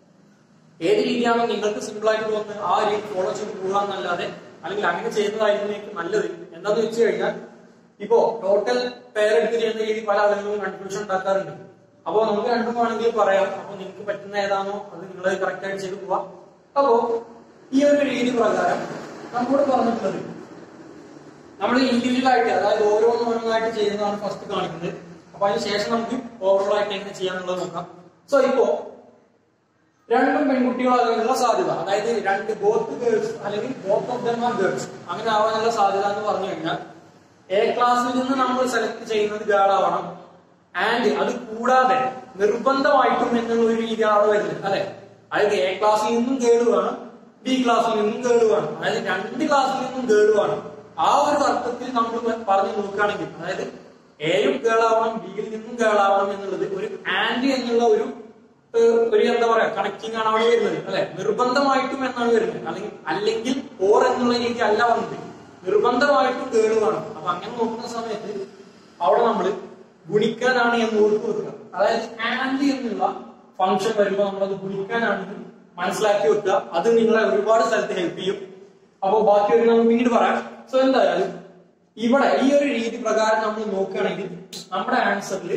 ഏത് രീതിയാണോ നിങ്ങൾക്ക് സിമ്പിൾ ആയിട്ട് തോന്നുന്നത് ആ രീതി ഫോളോ ചെയ്ത് പോകാന്നല്ലാതെ അല്ലെങ്കിൽ അങ്ങനെ ചെയ്യുന്നതായിരുന്നു എനിക്ക് നല്ലത് എന്താന്ന് വെച്ച് കഴിഞ്ഞാൽ ഇപ്പോ ടോട്ടൽ പെയർ എടുത്ത് ചെയ്യുന്ന രീതി പല ആളുകളും കൺഫ്യൂഷൻ ഉണ്ടാക്കാറുണ്ട് അപ്പൊ നമുക്ക് രണ്ടും വേണമെങ്കിൽ പറയാം അപ്പൊ നിങ്ങൾക്ക് പറ്റുന്ന ഏതാണോ അത് നിങ്ങൾ കറക്റ്റ് ആയിട്ട് ചെയ്ത് പോവാം അപ്പോ ഈ ഒരു രീതി പ്രകാരം നമ്മോട് പറഞ്ഞിട്ടുള്ളത് നമ്മൾ ഇൻഡിവിജ്വൽ ആയിട്ട് അതായത് ഓരോന്നും ഓരോന്നായിട്ട് ചെയ്യുന്നതാണ് ഫസ്റ്റ് കാണിക്കുന്നത് അപ്പൊ അതിന് ശേഷം നമുക്ക് ഓവറോൾ ആയിട്ട് എങ്ങനെ ചെയ്യാന്നുള്ളത് നോക്കാം സോ ഇപ്പോ രണ്ടും പെൺകുട്ടികളാകാനുള്ള സാധ്യത അതായത് രണ്ട് ബോത്ത് ഗേൾസ് അല്ലെങ്കിൽ both of them are girls അങ്ങനെ ആവാനുള്ള സാധ്യത എന്ന് പറഞ്ഞു കഴിഞ്ഞാൽ എ ക്ലാസ്സിൽ നിന്ന് നമ്മൾ സെലക്ട് ചെയ്യുന്നത് ഗേൾ ആവണം ആൻഡ് അത് കൂടാതെ നിർബന്ധമായിട്ടും എന്നുള്ള ഒരു രീതിയാണ് അവിടെ വരുന്നത് അല്ലെ അതായത് എ ക്ലാസ്സിൽ നിന്നും ഗേൾ വേണം ബി ക്ലാസ്സിൽ നിന്നും ഗേൾ വേണം അതായത് രണ്ട് ക്ലാസ്സിൽ നിന്നും ഗേൾ വേണം ആ ഒരു അർത്ഥത്തിൽ നമ്മൾ പറഞ്ഞു നോക്കുകയാണെങ്കിൽ അതായത് എയും ഗേൾ ആവണം ബിയിൽ നിന്നും ഗേൾ ആവണം എന്നുള്ളത് ഒരു ആൻഡ് എന്നുള്ള ഒരു ഏഹ് ഒരു എന്താ പറയാ കണക്റ്റിംഗ് ആണ് അവിടെ വരുന്നത് അല്ലെ നിർബന്ധമായിട്ടും എന്നാണ് വരുന്നത് അല്ലെങ്കിൽ അല്ലെങ്കിൽ ഓർ എന്നുള്ള രീതി അല്ല വന്നത് നിർബന്ധമായിട്ടും കേട് വേണം അപ്പൊ അങ്ങനെ നോക്കുന്ന സമയത്ത് അവിടെ നമ്മൾ ഗുണിക്കാനാണ് എന്ന് ഓർത്ത് വെക്കുക അതായത് ആൻഡ് എന്നുള്ള ഫംഗ്ഷൻ വരുമ്പോൾ നമ്മളത് ഗുണിക്കാനാണെന്ന് മനസ്സിലാക്കി വെക്കുക അത് നിങ്ങളെ ഒരുപാട് സ്ഥലത്ത് ഹെൽപ്പ് ചെയ്യും അപ്പൊ ബാക്കി ഒരു നമുക്ക് പിന്നീട് പറയാം സോ എന്തായാലും ഇവിടെ ഈ ഒരു രീതി പ്രകാരം നമ്മൾ നോക്കുകയാണെങ്കിൽ നമ്മുടെ ആൻസറിൽ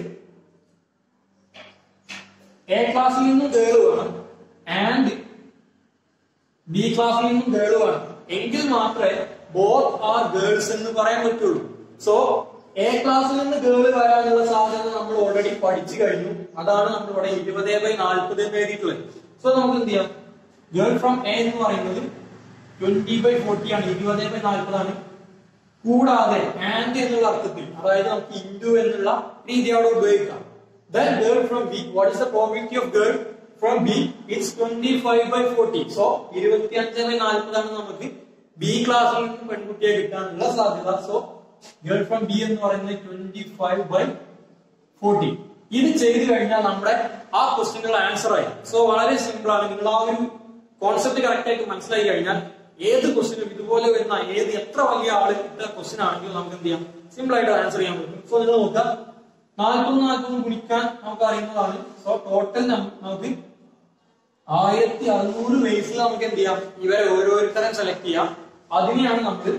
എ ക്ലാസ്സിൽ നിന്നും ഗേൾ വേണം ആൻഡ് ബി ക്ലാസ്സിൽ നിന്നും ഗേൾ വേണം എങ്കിൽ മാത്രമേ ബോത്ത് ആർ ഗേൾസ് എന്ന് പറയാൻ പറ്റുള്ളൂ സോ എ ക്ലാസ്സിൽ നിന്ന് ഗേൾ വരാനുള്ള സാധ്യത നമ്മൾ ഓൾറെഡി പഠിച്ചു കഴിഞ്ഞു അതാണ് നമ്മൾ ഇവിടെ ഇരുപത് ബൈ നാൽപ്പത് എന്ന് എഴുതിയിട്ടുള്ളത് സോ നമുക്ക് എന്ത് ചെയ്യാം ഗേൾ ഫ്രം എ എന്ന് പറയുന്നത് ട്വന്റി ബൈ ഫോർട്ടി ആണ് ഇരുപത് ബൈ നാൽപ്പതാണ് കൂടാതെ ആൻഡ് എന്നുള്ള അർത്ഥത്തിൽ അതായത് നമുക്ക് ഇൻഡു എന്നുള്ള രീതി അവിടെ ഉപയോഗിക്കാം then girl from B what is the probability of girl from B it's 25 by 40 so 25 by 40 ആണ് നമുക്ക് ബി ക്ലാസ്സിൽ നിന്ന് പെൺകുട്ടിയെ കിട്ടാനുള്ള സാധ്യത സോ ഗേൾ ഫ്രം ബി എന്ന് പറയുന്നത് 25 by 40 ഇത് ചെയ്തു കഴിഞ്ഞാൽ നമ്മുടെ ആ ക്വസ്റ്റിനുള്ള ആൻസർ ആയി സോ വളരെ സിമ്പിൾ ആണ് നിങ്ങൾ ആ ഒരു കോൺസെപ്റ്റ് കറക്റ്റ് ആയിട്ട് മനസ്സിലായി കഴിഞ്ഞാൽ ഏത് ക്വസ്റ്റിനും ഇതുപോലെ വരുന്ന ഏത് എത്ര വലിയ ആള് ഇട്ട ക്വസ്റ്റ്യൻ ആണെങ്കിലും നമുക്ക് എന്ത് ചെയ്യാം സിമ്പിൾ ആയിട്ട് ആൻസർ ചെയ്യാൻ പറ്റും സോ നിങ്ങൾ നോക്കുക നാൽപ്പത് നാൽപ്പത് ഗുണിക്കാൻ നമുക്ക് അറിയുന്നതാണ് സോ ടോട്ടൽ നമുക്ക് ആയിരത്തി അറുന്നൂറ് ബേസിൽ നമുക്ക് എന്ത് ചെയ്യാം ഇവരെ ഓരോരുത്തരും സെലക്ട് ചെയ്യാം അതിനെയാണ് നമ്മൾ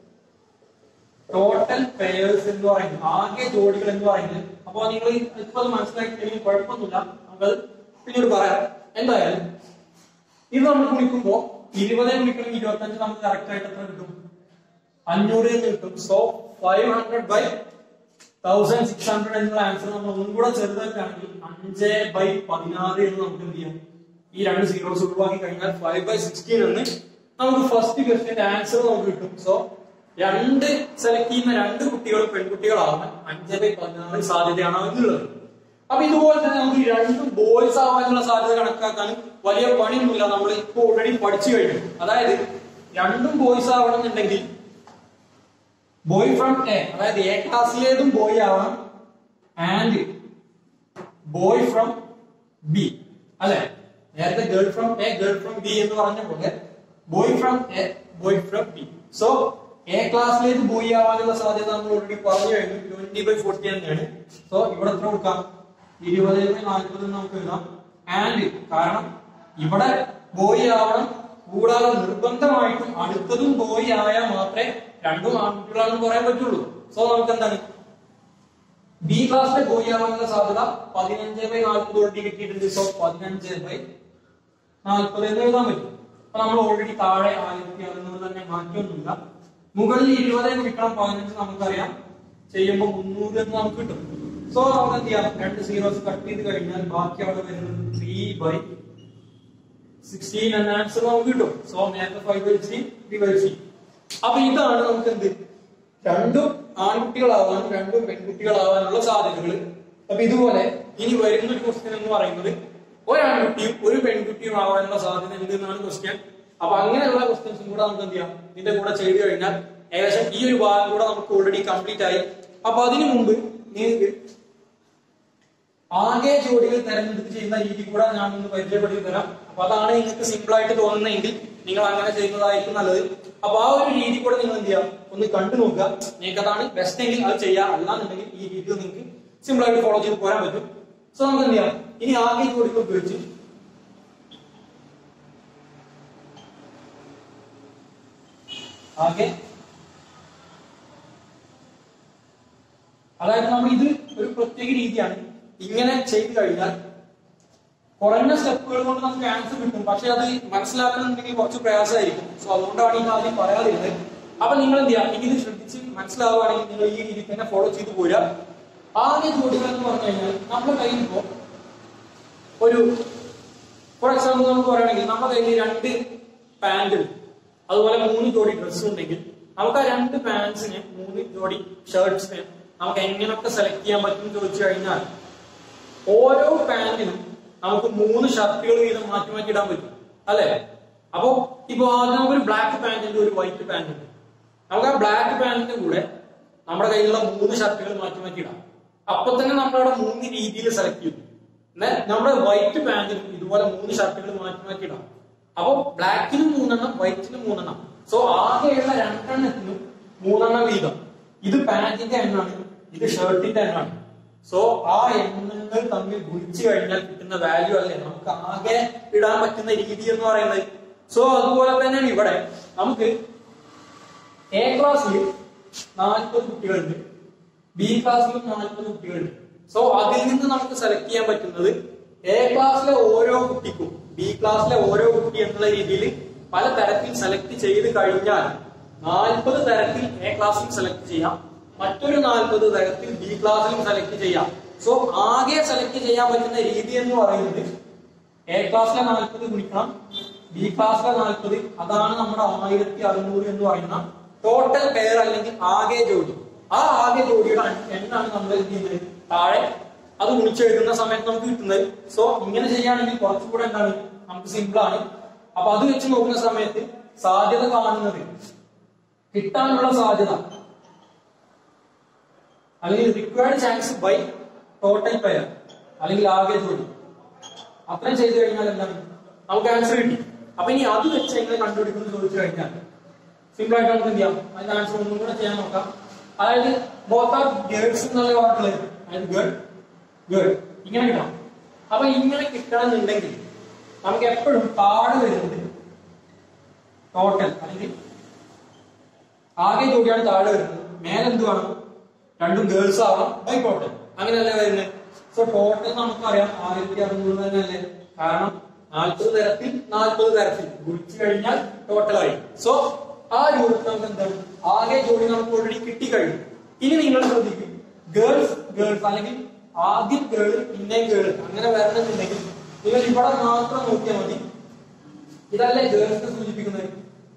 ടോട്ടൽ പേയേഴ്സ് എന്ന് പറയുന്നത് ആകെ ജോഡികൾ എന്ന് പറയുന്നത് അപ്പൊ നിങ്ങൾ ഇപ്പൊ അത് മനസ്സിലാക്കിയില്ലെങ്കിൽ കുഴപ്പമൊന്നുമില്ല നമുക്കത് പിന്നീട് പറയാം എന്തായാലും ഇത് നമ്മൾ ഗുണിക്കുമ്പോ ഇരുപത് ഗുണിക്കണമെങ്കിൽ ഇരുപത്തി അഞ്ച് നമുക്ക് കറക്റ്റ് ആയിട്ട് എത്ര കിട്ടും അഞ്ഞൂറ് എന്ന് കിട്ടും so five hundred by thousand six hundred എന്നുള്ള ആൻസർ നമ്മൾ ഒന്നും കൂടെ ചെറുതാക്കുകയാണെങ്കിൽ അഞ്ച് ബൈ പതിനാറ് എന്ന് നമുക്ക് എന്ത് ചെയ്യാം ഈ രണ്ട് സീറോസ് ഒഴിവാക്കി കഴിഞ്ഞാൽ ഫൈവ് ബൈ സിക്സ്റ്റീൻ എന്ന് നമുക്ക് ഫസ്റ്റ് ക്വസ്റ്റ്യന്റെ ആൻസർ നമുക്ക് കിട്ടും സോ രണ്ട് സെലക്ട് ചെയ്യുന്ന രണ്ട് കുട്ടികൾ പെൺകുട്ടികളാവാൻ അഞ്ച് ബൈ പതിനാറ് സാധ്യതയാണ് അതിനുള്ളത് അപ്പൊ ഇതുപോലെ തന്നെ നമുക്ക് രണ്ടും ബോയ്സ് ആവാനുള്ള സാധ്യത കണക്കാക്കാൻ വലിയ പണിയൊന്നുമില്ല നമ്മൾ ഇപ്പൊ ഓൾറെഡി പഠിച്ചു കഴിഞ്ഞു അതായത് രണ്ടും ബോയ്സ് ആവണമെന്നുണ്ടെങ്കിൽ ബോയ് ഫ്രം എ അതായത് എ ക്ലാസ്സിലേതും ബോയ് ആവാം ആൻഡ് ബോയ് ഫ്രം ബി അല്ലെ നേരത്തെ girl from A girl from B എന്ന് പറഞ്ഞ പോലെ boy from A boy from B so A ക്ലാസ്സിലേക്ക് ബോയ് ആവാനുള്ള സാധ്യത നമ്മൾ ഓൾറെഡി പറഞ്ഞു കഴിഞ്ഞു ട്വന്റി ബൈ ഫോർട്ടി തന്നെയാണ് സോ ഇവിടെ എത്ര കൊടുക്കാം ഇരുപത് ബൈ നാൽപ്പത് നമുക്ക് എഴുതാം ആൻഡ് കാരണം ഇവിടെ ബോയ് ആവണം കൂടാതെ നിർബന്ധമായിട്ടും അടുത്തതും ബോയ് ആയാൽ മാത്രമേ രണ്ടും ആൺകുട്ടികളാണെന്ന് പറയാൻ പറ്റുള്ളൂ സോ നമുക്ക് എന്താണ് ബി ക്ലാസ്സിലെ ബോയ് ആവാനുള്ള സാധ്യത പതിനഞ്ച് ബൈ നാൽപ്പത് ഓൾറെഡി കിട്ടിയിട്ടുണ്ട് സോ പതിനഞ്ച് ബൈ നാൽപ്പത് എന്ന് എഴുതാൻ പറ്റും അപ്പൊ നമ്മൾ ഓൾറെഡി താഴെ ആയിരത്തി അറുന്നൂറ് തന്നെ മാറ്റമൊന്നുമില്ല മുകളിൽ ഇരുപത് കിട്ടണം പതിനഞ്ച് നമുക്കറിയാം ചെയ്യുമ്പോൾ മുന്നൂറ് എന്ന് നമുക്ക് കിട്ടും സോ നമുക്ക് എന്ത് ചെയ്യാം രണ്ട് സീറോസ് കട്ട് ചെയ്ത് കഴിഞ്ഞാൽ ബാക്കി അവിടെ വരുന്നത് ത്രീ ബൈ സിക്സ്റ്റീൻ എന്ന ആൻസർ നമുക്ക് കിട്ടും സോ നേരത്തെ five by sixteen three by sixteen അപ്പൊ ഇതാണ് നമുക്ക് എന്ത് രണ്ടും ആൺകുട്ടികളാവാൻ രണ്ടും പെൺകുട്ടികളാവാനുള്ള സാധ്യതകൾ അപ്പൊ ഇതുപോലെ ഇനി വരുന്ന ഒരു ക്വസ്റ്റ്യൻ എന്ന് പറയുന്നത് ഒരാൺകുട്ടിയും ഒരു പെൺകുട്ടിയും ആവാനുള്ള സാധ്യത ഉണ്ട് എന്നാണ് ക്വസ്റ്റ്യൻ അപ്പൊ അങ്ങനെയുള്ള ക്വസ്റ്റ്യൻസും കൂടെ നമുക്ക് എന്ത് ചെയ്യാം ഇതിന്റെ കൂടെ ചെയ്തു കഴിഞ്ഞാൽ ഏകദേശം ഈ ഒരു ഭാഗം കൂടെ നമുക്ക് ഓൾറെഡി കംപ്ലീറ്റ് ആയി അപ്പൊ അതിനു മുമ്പ് നിങ്ങൾക്ക് ആകെ ജോഡികൾ തെരഞ്ഞെടുത്ത് ചെയ്യുന്ന രീതി കൂടെ ഞാൻ ഒന്ന് പരിചയപ്പെടുത്തി തരാം അപ്പൊ അതാണ് നിങ്ങൾക്ക് സിമ്പിൾ ആയിട്ട് തോന്നുന്നതെങ്കിൽ നിങ്ങൾ അങ്ങനെ ചെയ്യുന്നതായിരിക്കും നല്ലത് അപ്പൊ ആ ഒരു രീതി കൂടെ നിങ്ങൾ എന്ത് ചെയ്യാം ഒന്ന് കണ്ടു നോക്കുക നിങ്ങൾക്ക് അതാണ് ബെസ്റ്റ് എങ്കിൽ അത് ചെയ്യാം അല്ലാന്നുണ്ടെങ്കിൽ ഈ രീതി നിങ്ങൾക്ക് സിമ്പിൾ ആയിട്ട് ഫോളോ ചെയ്ത് പോരാൻ പറ്റും സോ നമുക്ക് എന്ത് ചെയ്യാം ഇനി ആകെ ജോഡികൾ ഉപയോഗിച്ച് ആകെ അതായത് നമ്മൾ ഇത് ഒരു പ്രത്യേക രീതിയാണ് ഇങ്ങനെ ചെയ്തു കഴിഞ്ഞാൽ കുറഞ്ഞ സ്റ്റെപ്പുകൾ കൊണ്ട് നമുക്ക് ആൻസർ കിട്ടും പക്ഷെ അത് മനസ്സിലാക്കണമെന്നുണ്ടെങ്കിൽ കുറച്ച് പ്രയാസമായിരിക്കും സോ അതുകൊണ്ടാണ് ഈ ആദ്യം പറയാതിരുന്നത് അപ്പൊ നിങ്ങൾ എന്ത് ചെയ്യാം ഇത് ശ്രദ്ധിച്ച് മനസ്സിലാവുകയാണെങ്കിൽ നിങ്ങൾ ഈ രീതി തന്നെ ഫോളോ ചെയ്തു പോരുക ആദ്യ ജോഡികൾ എന്ന് പറഞ്ഞു കഴിഞ്ഞാൽ നമ്മുടെ കയ്യിൽ ഇപ്പോ ഒരു ഫോർ എക്സാമ്പിൾ നമുക്ക് പറയുകയാണെങ്കിൽ നമ്മുടെ കയ്യിൽ രണ്ട് പാന്റും അതുപോലെ മൂന്ന് ജോഡി ഡ്രസ്സും ഉണ്ടെങ്കിൽ നമുക്ക് ആ രണ്ട് പാൻസിന് മൂന്ന് ജോഡി ഷർട്ട്സിന് നമുക്ക് എങ്ങനെയൊക്കെ സെലക്ട് ചെയ്യാൻ പറ്റും എന്ന് ചോദിച്ചു കഴിഞ്ഞാൽ ഓരോ പാന്റിനും നമുക്ക് മൂന്ന് ഷർട്ടുകൾ വീതം മാറ്റി മാറ്റി ഇടാൻ പറ്റും അല്ലെ അപ്പോ ഇപ്പൊ ആദ്യം നമുക്കൊരു ബ്ലാക്ക് പാന്റിന്റെ ഒരു വൈറ്റ് പാന്റ് ഉണ്ട് നമുക്ക് ആ ബ്ലാക്ക് പാന്റിന്റെ കൂടെ നമ്മുടെ കയ്യിലുള്ള മൂന്ന് ഷർട്ടുകൾ മാറ്റി മാറ്റി ഇടാം അപ്പൊ തന്നെ നമ്മളവിടെ മൂന്ന് രീതിയിൽ സെലക്ട് ചെയ്തു എന്നാൽ നമ്മുടെ വൈറ്റ് പാന്റിനും ഇതുപോലെ മൂന്ന് ഷർട്ടുകൾ മാറ്റി മാറ്റി ഇടാം അപ്പൊ ബ്ലാക്കിനും മൂന്നെണ്ണം വൈറ്റിനും മൂന്നെണ്ണം സോ ആകെയുള്ള രണ്ടെണ്ണത്തിനും മൂന്നെണ്ണം വീതം ഇത് പാന്റിന്റെ എണ്ണാണ് ഇത് ഷർട്ടിന്റെ എണ്ണാണ് സോ ആ എണ്ണങ്ങൾ തമ്മിൽ ഗുണിച്ചു കഴിഞ്ഞാൽ കിട്ടുന്ന വാല്യൂ അല്ലേ നമുക്ക് ആകെ ഇടാൻ പറ്റുന്ന രീതി എന്ന് പറയുന്നത് സോ അതുപോലെ തന്നെയാണ് ഇവിടെ നമുക്ക് എ ക്ലാസ്സിൽ നാൽപ്പത് കുട്ടികളുണ്ട് ബി ക്ലാസ്സിലും നാൽപ്പത് കുട്ടികളുണ്ട് സോ അതിൽ നിന്ന് നമുക്ക് സെലക്ട് ചെയ്യാൻ പറ്റുന്നത് എ ക്ലാസ്സിലെ ഓരോ കുട്ടിക്കും ബി ക്ലാസ്സിലെ ഓരോ കുട്ടി എന്നുള്ള രീതിയിൽ പല തരത്തിൽ സെലക്ട് ചെയ്ത് കഴിഞ്ഞാൽ നാൽപ്പത് തരത്തിൽ എ ക്ലാസ്സിൽ സെലക്ട് ചെയ്യാം മറ്റൊരു നാൽപ്പത് തരത്തിൽ ബി ക്ലാസ്സിലും സെലക്ട് ചെയ്യാം സോ ആകെ സെലക്ട് ചെയ്യാൻ പറ്റുന്ന രീതി എന്ന് പറയുന്നത് എ ക്ലാസ്സിലെ നാൽപ്പത് ഗുണിക്കണം ബി ക്ലാസ്സിലെ നാൽപ്പത് അതാണ് നമ്മുടെ ആയിരത്തി അറുന്നൂറ് എന്ന് പറയുന്ന ടോട്ടൽ പെയർ അല്ലെങ്കിൽ ആകെ ജോഡി ആ ആകെ ജോഡിയുടെ എണ്ണാണ് നമ്മൾ എന്ത് ചെയ്യുന്നത് താഴെ അത് ഗുണിച്ചെഴുതുന്ന സമയത്ത് നമുക്ക് കിട്ടുന്നത് സോ ഇങ്ങനെ ചെയ്യുകയാണെങ്കിൽ കുറച്ചുകൂടെ എന്താണ് നമുക്ക് സിമ്പിൾ ആണ് അപ്പൊ അത് വെച്ച് നോക്കുന്ന സമയത്ത് സാധ്യത കാണുന്നത് കിട്ടാനുള്ള സാധ്യത അല്ലെങ്കിൽ required chance by total pair അല്ലെങ്കിൽ ആകെ ജോഡി അത്രയും ചെയ്തു കഴിഞ്ഞാൽ എന്താണ് നമുക്ക് ആൻസർ കിട്ടി അപ്പൊ ഇനി അത് വെച്ച് എങ്ങനെ കണ്ടുപിടിക്കുന്നു ചോദിച്ചു കഴിഞ്ഞാൽ സിമ്പിൾ ആയിട്ട് നമുക്ക് എന്ത് ചെയ്യാം അതിന്റെ ആൻസർ ഒന്നും കൂടെ ചെയ്യാൻ നോക്കാം അതായത് ബോത്ത് ആർ ഗേൾസ് എന്നുള്ള വാക്കുകൾ അതായത് ഗേൾ ഗേൾ ഇങ്ങനെ കിട്ടണം അപ്പൊ ഇങ്ങനെ കിട്ടണമെന്നുണ്ടെങ്കിൽ നമുക്ക് എപ്പോഴും താഴെ വരുന്നത് ടോട്ടൽ അല്ലെങ്കിൽ ആകെ ജോഡിയാണ് താഴെ വരുന്നത് മേലെന്ത് വേണം രണ്ടും ഗേൾസ് ആവാം ബൈ ടോട്ടൽ അങ്ങനെയല്ലേ വരുന്നത് സോ ടോട്ടൽ നമുക്കറിയാം ആയിരത്തി അറുന്നൂറ് തന്നെയല്ലേ കാരണം നാൽപ്പത് തരത്തിൽ നാൽപ്പത് തരത്തിൽ ഗുണിച്ചു കഴിഞ്ഞാൽ ടോട്ടലായി സോ ആ രൂപത്തിൽ നമുക്ക് എന്താണ് ആകെ ജോഡി നമുക്ക് ഓൾറെഡി കിട്ടിക്കഴിഞ്ഞു ഇനി നിങ്ങൾ ശ്രദ്ധിക്കും ഗേൾസ് ഗേൾസ് അല്ലെങ്കിൽ ആദ്യം ഗേൾ പിന്നെ ഗേൾ അങ്ങനെ വരണമെന്നുണ്ടെങ്കിൽ നിങ്ങൾ ഇവിടെ മാത്രം നോക്കിയാൽ മതി ഇതല്ലേ ഗേൾസിനെ സൂചിപ്പിക്കുന്നത്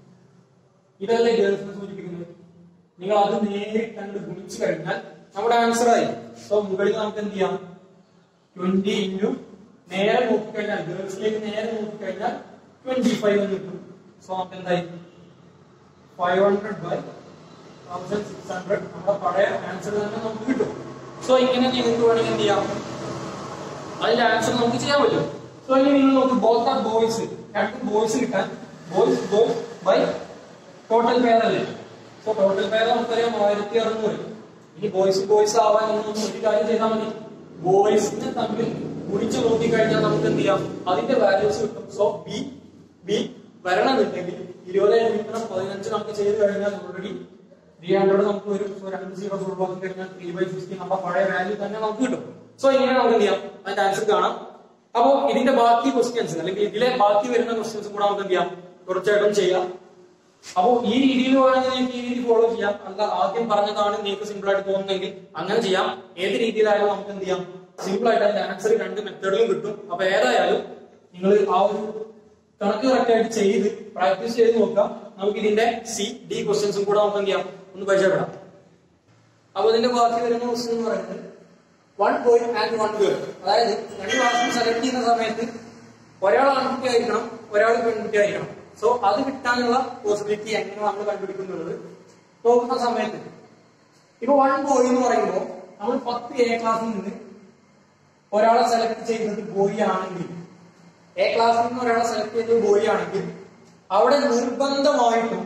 ഇതല്ലേ ഗേൾസിനെ സൂചിപ്പിക്കുന്നത് നിങ്ങൾ അത് നേരിട്ട് കണ്ട് ഗുണിച്ചു കഴിഞ്ഞാൽ നമ്മുടെ ആൻസർ ആയി സോ മുകളിൽ നമുക്ക് എന്ത് ചെയ്യാം ട്വന്റി ഇൻറ്റു നേരെ നോക്കിക്കഴിഞ്ഞാൽ ഗേൾസിലേക്ക് നേരെ നോക്കിക്കഴിഞ്ഞാൽ ട്വന്റി ഫൈവ് എന്ന് കിട്ടും സോ നമുക്ക് എന്തായി five hundred by thousand six hundred നമ്മുടെ പഴയ ആൻസർ തന്നെ നമുക്ക് കിട്ടും സോ ഇങ്ങനെ നിങ്ങൾക്ക് വേണമെങ്കിൽ എന്ത് ചെയ്യാം അതിന്റെ ആൻസർ നമുക്ക് ചെയ്യാൻ പറ്റും സോ ഇനി നിങ്ങൾ നോക്ക് ബോത്ത് ആർ ബോയ്സ് രണ്ട് ബോയ്സ് കിട്ടാൻ boys boys by total pair അല്ലേ സോ ടോട്ടൽ പെയർ നമുക്കറിയാം ആയിരത്തി അറുന്നൂറ് ഇനി ബോയ്സ് ബോയ്സ് ആവാൻ ഒന്നും ഒരു കാര്യം ചെയ്താൽ മതി ബോയ്സിനെ തമ്മിൽ കുടിച്ചു നോക്കിക്കഴിഞ്ഞാൽ നമുക്ക് എന്ത് ചെയ്യാം അതിന്റെ വാല്യൂസ് കിട്ടും സോ ബി ബി വരണമെന്നുണ്ടെങ്കിൽ ഇരുപത് ഗുണിക്കണം പതിനഞ്ച് നമുക്ക് ചെയ്ത് കഴിഞ്ഞാൽ ഓൾറെഡി ത്രീ ഹൺഡ്രഡ് നമുക്ക് വരും സോ രണ്ട് സീറോ ഫുട്ബോൾ കഴിഞ്ഞാൽ ത്രീ ബൈ സിക്സ്റ്റി നമ്മുടെ പഴയ വാല്യൂ തന്നെ നമുക്ക് കിട്ടും സോ ഇങ്ങനെ നമുക്ക് എന്ത് ചെയ്യാം അതിന്റെ ആൻസർ കാണാം അപ്പോ ഇതിന്റെ ബാക്കി ക്വസ്റ്റ്യൻസ് അല്ലെങ്കിൽ ഇതിലെ ബാക്കി വരുന്ന ക്വസ്റ്റ്യൻസ് കൂടെ നമുക്ക് എന്ത് ചെയ്യാം തീർച്ചയായിട്ടും ചെയ്യാം അപ്പോ ഈ രീതിയിൽ വേണമെങ്കിൽ നിങ്ങൾക്ക് ഈ രീതി ഫോളോ ചെയ്യാം അല്ല ആദ്യം പറഞ്ഞതാണ് നിങ്ങൾക്ക് സിമ്പിൾ ആയിട്ട് തോന്നുന്നെങ്കിൽ അങ്ങനെ ചെയ്യാം ഏത് രീതിയിലായാലും നമുക്ക് എന്ത് ചെയ്യാം സിമ്പിൾ ആയിട്ട് അതിന്റെ ആൻസർ രണ്ട് മെത്തേഡിലും കിട്ടും അപ്പൊ ഏതായാലും നിങ്ങൾ ആ ഒരു കണക്ക് കറക്റ്റ് ആയിട്ട് ചെയ്ത് പ്രാക്ടീസ് ചെയ്ത് നോക്കാം നമുക്ക് ഇതിന്റെ സി ഡി ക്വസ്റ്റ്യൻസും കൂടെ നമുക്ക് എന്ത് ചെയ്യാം ഒന്ന് പരിചയപ്പെടാം അപ്പൊ ഇതിന്റെ ബാക്കി വരുന്ന ക്വസ്റ്റ്യൻ എന്ന് പറയുന്നത് one boy and one girl അതായത് രണ്ട് ക്ലാസ്സിൽ സെലക്ട് ചെയ്യുന്ന സമയത്ത് ഒരാൾ ആൺകുട്ടി ആയിരിക്കണം ഒരാൾ പെൺകുട്ടി ആയിരിക്കണം സോ അത് കിട്ടാനുള്ള പോസിബിലിറ്റി എങ്ങനെ നമ്മൾ കണ്ടുപിടിക്കുന്നുള്ളത് നോക്കുന്ന സമയത്ത് ഇപ്പൊ വൺ ബോയ് എന്ന് പറയുമ്പോൾ നമ്മൾ പത്ത് എ ക്ലാസ്സിൽ നിന്ന് ഒരാളെ സെലക്ട് ചെയ്യുന്നത് ബോയ് ആണെങ്കിൽ എ ക്ലാസ്സിൽ നിന്ന് ഒരാളെ സെലക്ട് ചെയ്തത് ബോയ് ആണെങ്കിൽ അവിടെ നിർബന്ധമായിട്ടും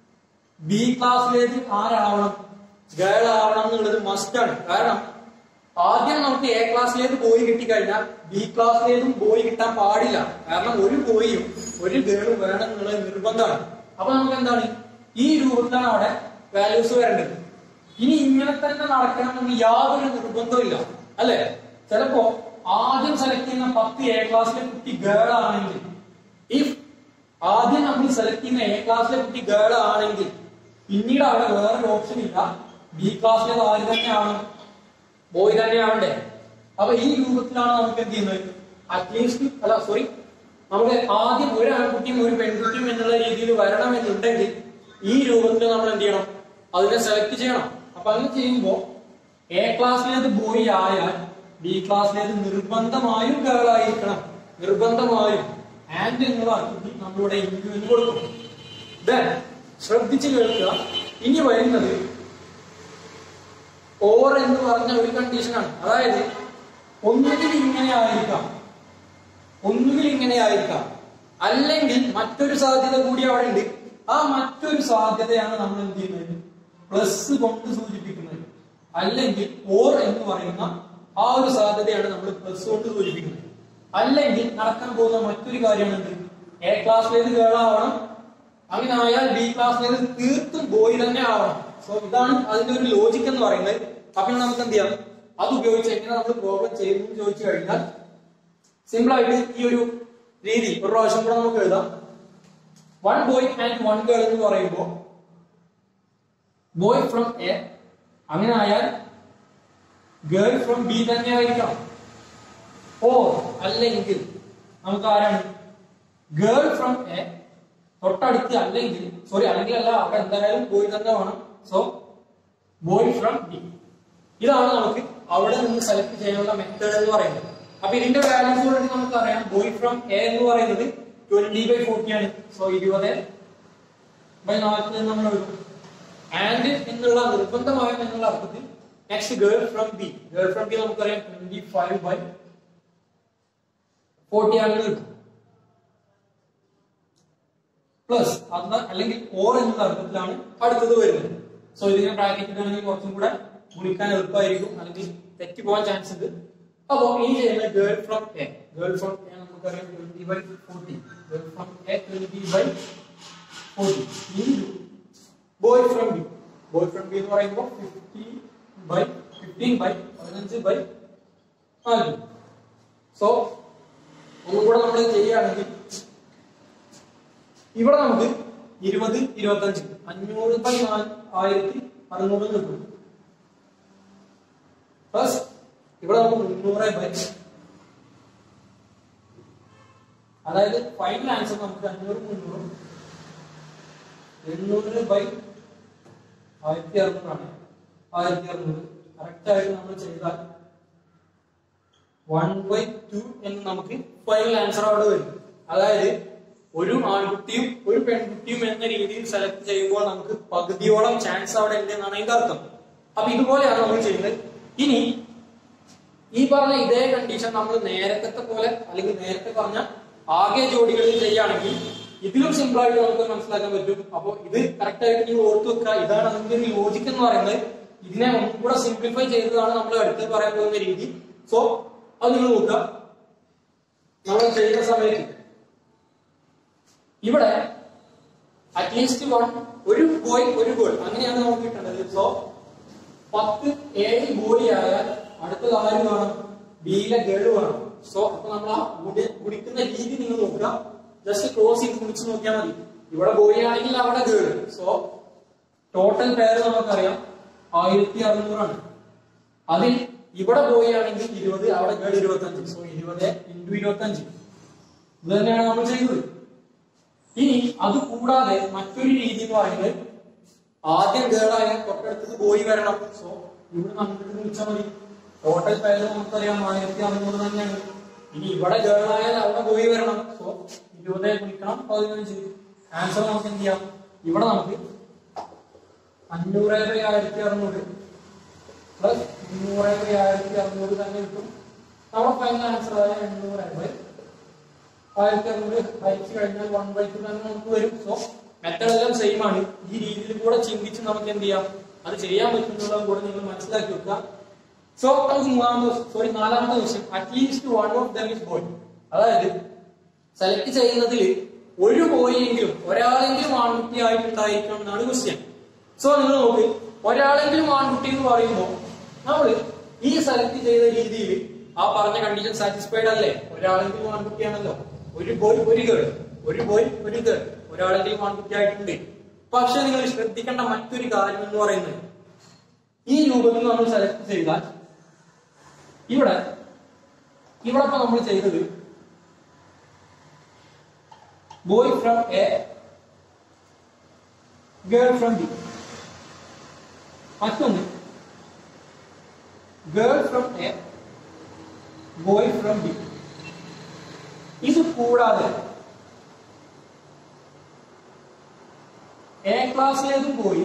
ബി ക്ലാസ്സിലേക്ക് ആരാവണം ഗേൾ ആവണം എന്നുള്ളത് മസ്റ്റ് ആണ് കാരണം ആദ്യം നമുക്ക് എ ക്ലാസ്സിലേക്ക് ബോയ് കിട്ടിക്കഴിഞ്ഞാൽ ബി ക്ലാസ്സിലേക്കും ബോയ് കിട്ടാൻ പാടില്ല കാരണം ഒരു ബോയും ഒരു ഗേളും വേണം എന്നുള്ളത് നിർബന്ധമാണ് അപ്പൊ നമുക്ക് എന്താണ് ഈ രൂപത്തിലാണ് അവിടെ വാല്യൂസ് വരേണ്ടത് ഇനി ഇങ്ങനെ തന്നെ നടക്കണമെന്ന് യാതൊരു നിർബന്ധവും ഇല്ല അല്ലെ ചിലപ്പോ ആദ്യം സെലക്ട് ചെയ്യുന്ന പത്ത് എ ക്ലാസ്സിലെ കുട്ടി ഗേൾ ആണെങ്കിൽ ഇഫ് ആദ്യം നമ്മൾ സെലക്ട് ചെയ്യുന്ന എ ക്ലാസ്സിലെ കുട്ടി ഗേൾ ആണെങ്കിൽ പിന്നീട് അവിടെ വേറൊരു ഓപ്ഷൻ ഇല്ല ബി ക്ലാസ്സിലെ ആര് തന്നെയാണ് ബോയ് തന്നെ ആവണ്ടേ അപ്പൊ ഈ രൂപത്തിലാണ് നമുക്ക് എന്ത് ചെയ്യുന്നത് അറ്റ്ലീസ്റ്റ് അല്ല സോറി നമുക്ക് ആദ്യം ഒരു ആൺകുട്ടിയും ഒരു പെൺകുട്ടിയും എന്നുള്ള രീതിയിൽ വരണമെന്നുണ്ടെങ്കിൽ ഈ രൂപത്തിൽ നമ്മൾ എന്ത് ചെയ്യണം അതിനെ സെലക്ട് ചെയ്യണം അപ്പൊ അങ്ങനെ ചെയ്യുമ്പോൾ എ ക്ലാസ്സിലേത് ബോയ് ആയാൽ ബി ക്ലാസ്സിലേത് നിർബന്ധമായും ഗേൾ ആയിരിക്കണം നിർബന്ധമായും ആൻഡ് എന്നുള്ള അർത്ഥത്തിൽ നമ്മളിവിടെ ഇൻഡ്യൂ കൊടുക്കും Then, ശ്രദ്ധിച്ചു കേൾക്കുക ഇനി വരുന്നത് ഓർ എന്ന് പറഞ്ഞ ഒരു കണ്ടീഷനാണ് അതായത് ഒന്നുകിൽ ഇങ്ങനെ ആയിരിക്കാം ഒന്നുകിൽ ഇങ്ങനെ ആയിരിക്കാം അല്ലെങ്കിൽ മറ്റൊരു സാധ്യത കൂടി അവിടെ ഉണ്ട് ആ മറ്റൊരു സാധ്യതയാണ് നമ്മൾ എന്ത് ചെയ്യുന്നത് പ്ലസ് കൊണ്ട് സൂചിപ്പിക്കുന്നത് അല്ലെങ്കിൽ ഓർ എന്ന് പറയുന്ന ആ ഒരു സാധ്യതയാണ് നമ്മൾ പ്ലസ് കൊണ്ട് സൂചിപ്പിക്കുന്നത് അല്ലെങ്കിൽ നടക്കാൻ പോകുന്ന മറ്റൊരു കാര്യമാണ് എന്ത് എ ക്ലാസ്സിലേത് ഗേൾ ആവണം അങ്ങനെ ആയാൽ ബി ക്ലാസ്സിലേത് തീർത്തും ബോയ് തന്നെ ആവണം സോ ഇതാണ് അതിന്റെ ഒരു ലോജിക് എന്ന് പറയുന്നത് അപ്പോൾ നമുക്ക് എന്ത് ചെയ്യാം അത് ഉപയോഗിച്ച് എങ്ങനെ നമ്മൾ പ്രോബ്ലം ചെയ്യുന്നു എന്ന് ചോദിച്ചു കഴിഞ്ഞാൽ സിമ്പിൾ ആയിട്ട് ഈ ഒരു രീതി ഒരു പ്രാവശ്യം കൂടെ നമുക്ക് എഴുതാം one boy and one girl എന്ന് പറയുമ്പോൾ ബോയ് ഫ്രം എ അങ്ങനെ ആയാൽ ഗേൾ ഫ്രം ബി തന്നെ ആയിരിക്കണം ഓ അല്ലെങ്കിൽ നമുക്ക് ആരാണ് ഗേൾ ഫ്രം എ തൊട്ടടുത്ത് അല്ലെങ്കിൽ സോറി അല്ലെങ്കിൽ അല്ല അവിടെ എന്തായാലും ബോയ് തന്നെ വേണം സോ ബോയ് ഫ്രം ബി ഇതാണ് നമുക്ക് അവിടെ നിന്ന് സെലക്ട് ചെയ്യാനുള്ള മെത്തേഡ് എന്ന് പറയുന്നത് അപ്പൊ ഇതിന്റെ വാല്യൂസ് ഓൾറെഡി നമുക്ക് അറിയാം ബോയ് ഫ്രം എ എന്ന് പറയുന്നത് ട്വന്റി ബൈ ഫോർട്ടി ആണ് സോ ഇരുപത് ബൈ നാൽപ്പത് നമ്മൾ എഴുതും ആൻഡ് എന്നുള്ള നിർബന്ധമായും എന്നുള്ള അർത്ഥത്തിൽ next girl from B girl from B നമുക്കറിയാം ട്വന്റി ഫൈവ് ബൈ ഫോർട്ടി ആണെന്ന് കിട്ടും പ്ലസ് അത് അല്ലെങ്കിൽ ഓർ എന്നുള്ള അർത്ഥത്തിലാണ് അടുത്തത് വരുന്നത് സോ ഇതിനെ ബ്രാക്കറ്റ് ആണെങ്കിൽ കുറച്ചും കൂടെ ഗുണിക്കാൻ എളുപ്പമായിരിക്കും അല്ലെങ്കിൽ തെറ്റി പോകാൻ ചാൻസ് ഉണ്ട് അപ്പോ ഈ ചെയ്യുന്ന girl from A girl from A നമുക്കറിയാം twenty by forty girl from A twenty by forty into boy from B boy from B എന്ന് പറയുമ്പോൾ ഫിഫ്റ്റി ബൈ ഫിഫ്റ്റീൻ ബൈ പതിനഞ്ച് ബൈ നാല് സോ ഒന്നും കൂടെ നമ്മൾ ചെയ്യുകയാണെങ്കിൽ ഇവിടെ നമുക്ക് ഇരുപത് ഇരുപത്തഞ്ച് അഞ്ഞൂറ് ബൈ നാല് ആയിരത്തി അറുന്നൂറ് കിട്ടും പ്ലസ് ഇവിടെ നമുക്ക് മുന്നൂറ് ബൈ അതായത് ഫൈനൽ ആൻസർ നമുക്ക് അഞ്ഞൂറ് മുന്നൂറ് എണ്ണൂറ് ബൈ ആയിരത്തി അറുന്നൂറാണ് ആയിരത്തി അറുന്നൂറ് കറക്റ്റ് ആയിട്ട് നമ്മൾ ചെയ്താൽ വൺ ബൈ ടു എന്ന് നമുക്ക് ഫൈനൽ ആൻസർ അവിടെ വരും അതായത് ഒരു ആൺകുട്ടിയും ഒരു പെൺകുട്ടിയും എന്ന രീതിയിൽ സെലക്ട് ചെയ്യുമ്പോൾ നമുക്ക് പകുതിയോളം ചാൻസ് അവിടെ ഉണ്ട് എന്നാണ് അതിന്റെ അർത്ഥം അപ്പൊ ഇതുപോലെയാണ് നമ്മൾ ചെയ്യുന്നത് ഇനി ഈ പറഞ്ഞ ഇതേ കണ്ടീഷൻ നമ്മൾ നേരത്തെ പോലെ അല്ലെങ്കിൽ നേരത്തെ പറഞ്ഞ ആകെ ജോഡികളിൽ ചെയ്യുകയാണെങ്കിൽ ഇതിലും സിമ്പിൾ ആയിട്ട് നമുക്ക് മനസ്സിലാക്കാൻ പറ്റും അപ്പോൾ ഇത് കറക്റ്റ് ആയിട്ട് നിങ്ങൾ ഓർത്ത് വെക്കുക ഇതാണ് അതിന്റെ ഒരു ലോജിക് എന്ന് പറയുന്നത് ഇതിനെ ഒന്നും കൂടെ സിംപ്ലിഫൈ ചെയ്തതാണ് നമ്മൾ അടുത്ത് പറയാൻ പോകുന്ന രീതി സോ അത് നിങ്ങൾ നോക്കുക നമ്മൾ ചെയ്യുന്ന സമയത്ത് ഇവിടെ അറ്റ്ലീസ്റ്റ് വൺ ഒരു ബോയ് ഒരു ഗേൾ അങ്ങനെയാണ് നമുക്ക് കിട്ടേണ്ടത് സോ പത്ത് ഏഴ് ബോയ് ആയാൽ അടുത്തത് ആര് വേണം ബിയിലെ ഗേൾ വേണം സോ അപ്പൊ നമ്മൾ ആ ഗുണി- ഗുണിക്കുന്ന രീതി നിങ്ങൾ നോക്കുക ജസ്റ്റ് ക്ലോസ് ചെയ്ത് ഗുണിച്ച് നോക്കിയാൽ മതി ഇവിടെ ബോയ് ആണെങ്കിൽ അവിടെ ഗേൾ സോ ടോട്ടൽ പേര് നമുക്കറിയാം ആയിരത്തി അറുന്നൂറാണ് അതിൽ ഇവിടെ ബോയ് ആണെങ്കിൽ ഇരുപത് അവിടെ ഗേൾ ഇരുപത്തി അഞ്ച് സോ ഇരുപത് ഇൻറ്റു ഇരുപത്തി അഞ്ച് ഇത് തന്നെയാണ് നമ്മൾ ചെയ്യുന്നത് ഇനി അത് കൂടാതെ മറ്റൊരു രീതി എന്ന് പറയുന്നത് ആദ്യം ഗേളായ തൊട്ടടുത്തത് ബോയ് വരണം സോ ഇവിടെ നമുക്ക് വിളിച്ചാൽ മതി ടോട്ടൽ പേര് നമുക്കറിയാം ആയിരത്തി അറുന്നൂറ് തന്നെയാണ് ഇനി ഇവിടെ ഗേളായാൽ അവിടെ ബോയ് വരണം സോ ഇരുപത് ഗുണിക്കണം പതിനഞ്ച് ആൻസർ നമുക്ക് എന്ത് ചെയ്യാം ഇവിടെ നമുക്ക് അഞ്ഞൂറ് ബൈ ആയിരത്തി അറുന്നൂറ് പ്ലസ് മുന്നൂറ് ബൈ ആയിരത്തി അറുന്നൂറ് തന്നെ കിട്ടും നമ്മുടെ ഫൈനൽ ആൻസർ ആയ എണ്ണൂറ് ബൈ ആയിരത്തി അറുന്നൂറ് ഹരിച്ചു കഴിഞ്ഞാൽ വൺ ബൈ ടു തന്നെ നമുക്ക് വരും സോ മെത്തേഡ് എല്ലാം സെയിം ആണ് ഈ രീതിയിൽ കൂടെ ചിന്തിച്ച് നമുക്ക് എന്ത് ചെയ്യാം അത് ചെയ്യാൻ പറ്റുന്നതും കൂടെ നിങ്ങൾ മനസ്സിലാക്കി വെക്കുക സോ നമുക്ക് മൂന്നാമത്തെ ദിവസം സോറി നാലാമത്തെ ദിവസം at least one of them is boy അതായത് സെലക്ട് ചെയ്യുന്നതിൽ ഒരു ബോയെങ്കിലും ഒരാളെങ്കിലും ആൺകുട്ടിയായിട്ടുണ്ടായിരിക്കണം എന്നാണ് ക്വസ്റ്റ്യൻ സോ നിങ്ങൾ നോക്ക് ഒരാളെങ്കിലും ആൺകുട്ടി എന്ന് പറയുമ്പോൾ നമ്മൾ ഈ സെലക്ട് ചെയ്ത രീതിയിൽ ആ പറഞ്ഞ കണ്ടീഷൻ സാറ്റിസ്ഫൈഡ് അല്ലേ ഒരാളെങ്കിലും ആൺകുട്ടിയാണല്ലോ ഒരു ബോയ് ഒരു ഗേൾ ഒരു ബോയ് ഒരു ഗേൾ ഒരാളെങ്കിലും ആൺകുട്ടി ആയിട്ടുണ്ട് പക്ഷെ നിങ്ങൾ ശ്രദ്ധിക്കേണ്ട മറ്റൊരു കാര്യം എന്ന് പറയുന്നത് ഈ രൂപത്തിൽ നമ്മൾ സെലക്ട് ചെയ്താൽ ഇവിടെ ഇവിടെ ഇപ്പൊ നമ്മൾ ചെയ്തത് boy from A girl from B മറ്റൊന്ന് girl from A boy from B ഇത് കൂടാതെ എ ക്ലാസ്സിലേതും പോയി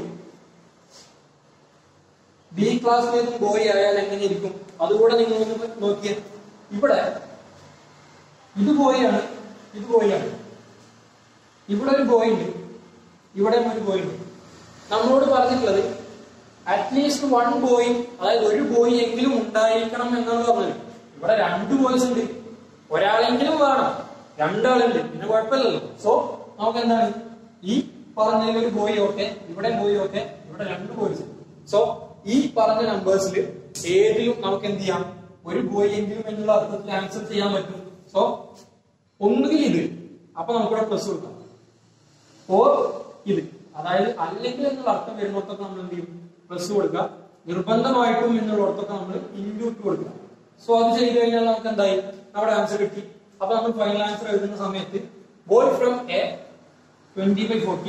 ബി ക്ലാസ്സിലേതും ബോയ് ആയാൽ എങ്ങനെയിരിക്കും അതുകൂടെ നിങ്ങൾ ഒന്ന് നോക്കിയേ ഇവിടെ ഇത് ബോയാണ് ഇത് ബോയാണ് ഇവിടെ ഒരു ബോയ് ഉണ്ട് ഇവിടെ ഒരു ബോയ് ഉണ്ട് നമ്മളോട് പറഞ്ഞിട്ടുള്ളത് അറ്റ്ലീസ്റ്റ് വൺ ബോയ് അതായത് ഒരു ബോയ് എങ്കിലും ഉണ്ടായിരിക്കണം എന്നാണ് പറഞ്ഞത് ഇവിടെ രണ്ട് ബോയ്സ് ഉണ്ട് ഒരാളെങ്കിലും വേണം രണ്ടാളുണ്ട് പിന്നെ കുഴപ്പമില്ലല്ലോ സോ നമുക്ക് എന്താണ് ഈ പറഞ്ഞതിൽ ഒരു ബോയ് ഓക്കെ ഇവിടെ ബോയ് ഓക്കെ ഇവിടെ രണ്ട് ബോയ്സ് സോ ഈ പറഞ്ഞ നമ്പേഴ്സിൽ ഏതിലും നമുക്ക് എന്ത് ചെയ്യാം ഒരു ബോയ് എങ്കിലും എന്നുള്ള അർത്ഥത്തിൽ ആൻസർ ചെയ്യാൻ പറ്റും സോ ഒന്നുകിൽ ഇത് അപ്പൊ നമുക്കിവിടെ പ്ലസ് കൊടുക്കാം ഓർ ഇത് അതായത് അല്ലെങ്കിൽ എന്നുള്ള അർത്ഥം വരുന്നിടത്തൊക്കെ നമ്മൾ എന്ത് ചെയ്യും പ്ലസ് കൊടുക്കുക നിർബന്ധമായിട്ടും എന്നുള്ളിടത്തൊക്കെ നമ്മൾ ഇൻഡ്യൂട്ട് കൊടുക്കുക സോ അത് ചെയ്ത് കഴിഞ്ഞാൽ നമുക്ക് എന്തായി നമ്മുടെ ആൻസർ കിട്ടി അപ്പൊ നമ്മൾ ഫൈനൽ ആൻസർ എഴുതുന്ന സമയത്ത് boy from A twenty by forty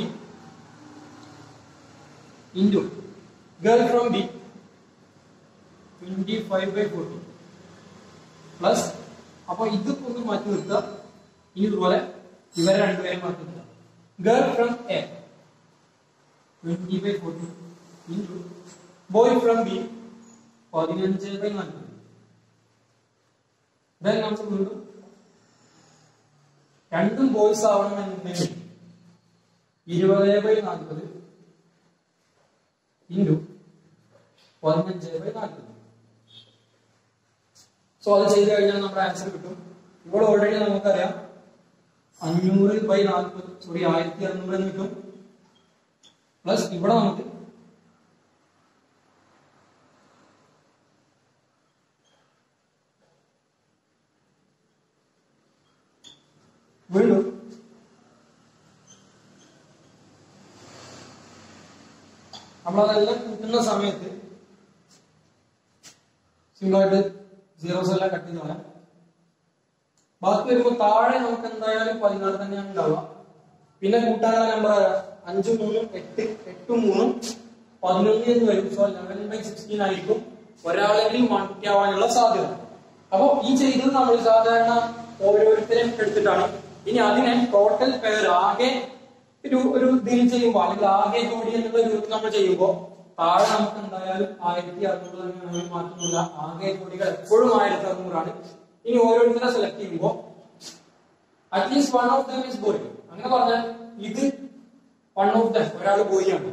into girl from B twenty five by forty plus അപ്പൊ ഇത് ഒന്ന് മാറ്റി നിർത്തുക ഇനി ഇതുപോലെ ഇവരെ രണ്ടുപേരും മാറ്റി നിർത്തുക girl from A twenty by forty into boy from B പതിനഞ്ച് ബൈ നാൽപ്പത് ഇതായി നമുക്ക് വീണ്ടും രണ്ടും ബോയ്സ് ആവണമെന്നുണ്ടെങ്കിൽ ഇരുപത് ബൈ നാൽപ്പത് ഇൻറ്റു പതിനഞ്ച് ബൈ നാൽപ്പത് സോ അത് ചെയ്ത് കഴിഞ്ഞാൽ നമ്മുടെ ആൻസർ കിട്ടും ഇവിടെ ഓൾറെഡി നമുക്കറിയാം അഞ്ഞൂറ് ബൈ നാൽപ്പത് സോറി ആയിരത്തി അറുന്നൂറ് എന്ന് കിട്ടും പ്ലസ് ഇവിടെ നമുക്ക് വീണ്ടും നമ്മളതെല്ലാം കൂട്ടുന്ന സമയത്ത് സിമ്പിളായിട്ട് സീറോസ് എല്ലാം കട്ട് ചെയ്ത് കളയാം ബാക്കി വരുമ്പോൾ താഴെ നമുക്ക് എന്തായാലും പതിനാറ് തന്നെയാണ് ഉണ്ടാവുക പിന്നെ കൂട്ടാനുള്ള നമ്പർ അഞ്ചും മൂന്നും എട്ട് എട്ടും മൂന്നും പതിനൊന്ന് എന്ന് വരും സോ ലെവൻ ബൈ സിക്സ്റ്റീൻ ആയിരിക്കും ഒരാളെങ്കിലും ക്വാണ്ടിറ്റി ആവാനുള്ള സാധ്യത അപ്പോ ഈ ചെയ്തത് നമ്മൾ സാധാരണ ഓരോരുത്തരെയും എടുത്തിട്ടാണ് ഇനി അതിനെ ടോട്ടൽ പേർ ആകെ ഒരു ഒരു ഇതിൽ ചെയ്യുമ്പോൾ അല്ലെങ്കിൽ ആകെ ജോഡി എന്നുള്ള രൂപത്തിൽ നമ്മൾ ചെയ്യുമ്പോൾ താഴെ നമുക്ക് എന്തായാലും ആയിരത്തി അറുന്നൂറ് തന്നെയാണ് മാറ്റുന്നില്ല ആകെ ജോഡികൾ എപ്പോഴും ആയിരത്തി അറുന്നൂറാണ് ഇനി ഓരോരുത്തരെ സെലക്ട് ചെയ്യുമ്പോൾ at least one of them is boy അങ്ങനെ പറഞ്ഞാൽ ഇത് വൺ ഓഫ് ദം ഒരാൾ ബോയിയാണ്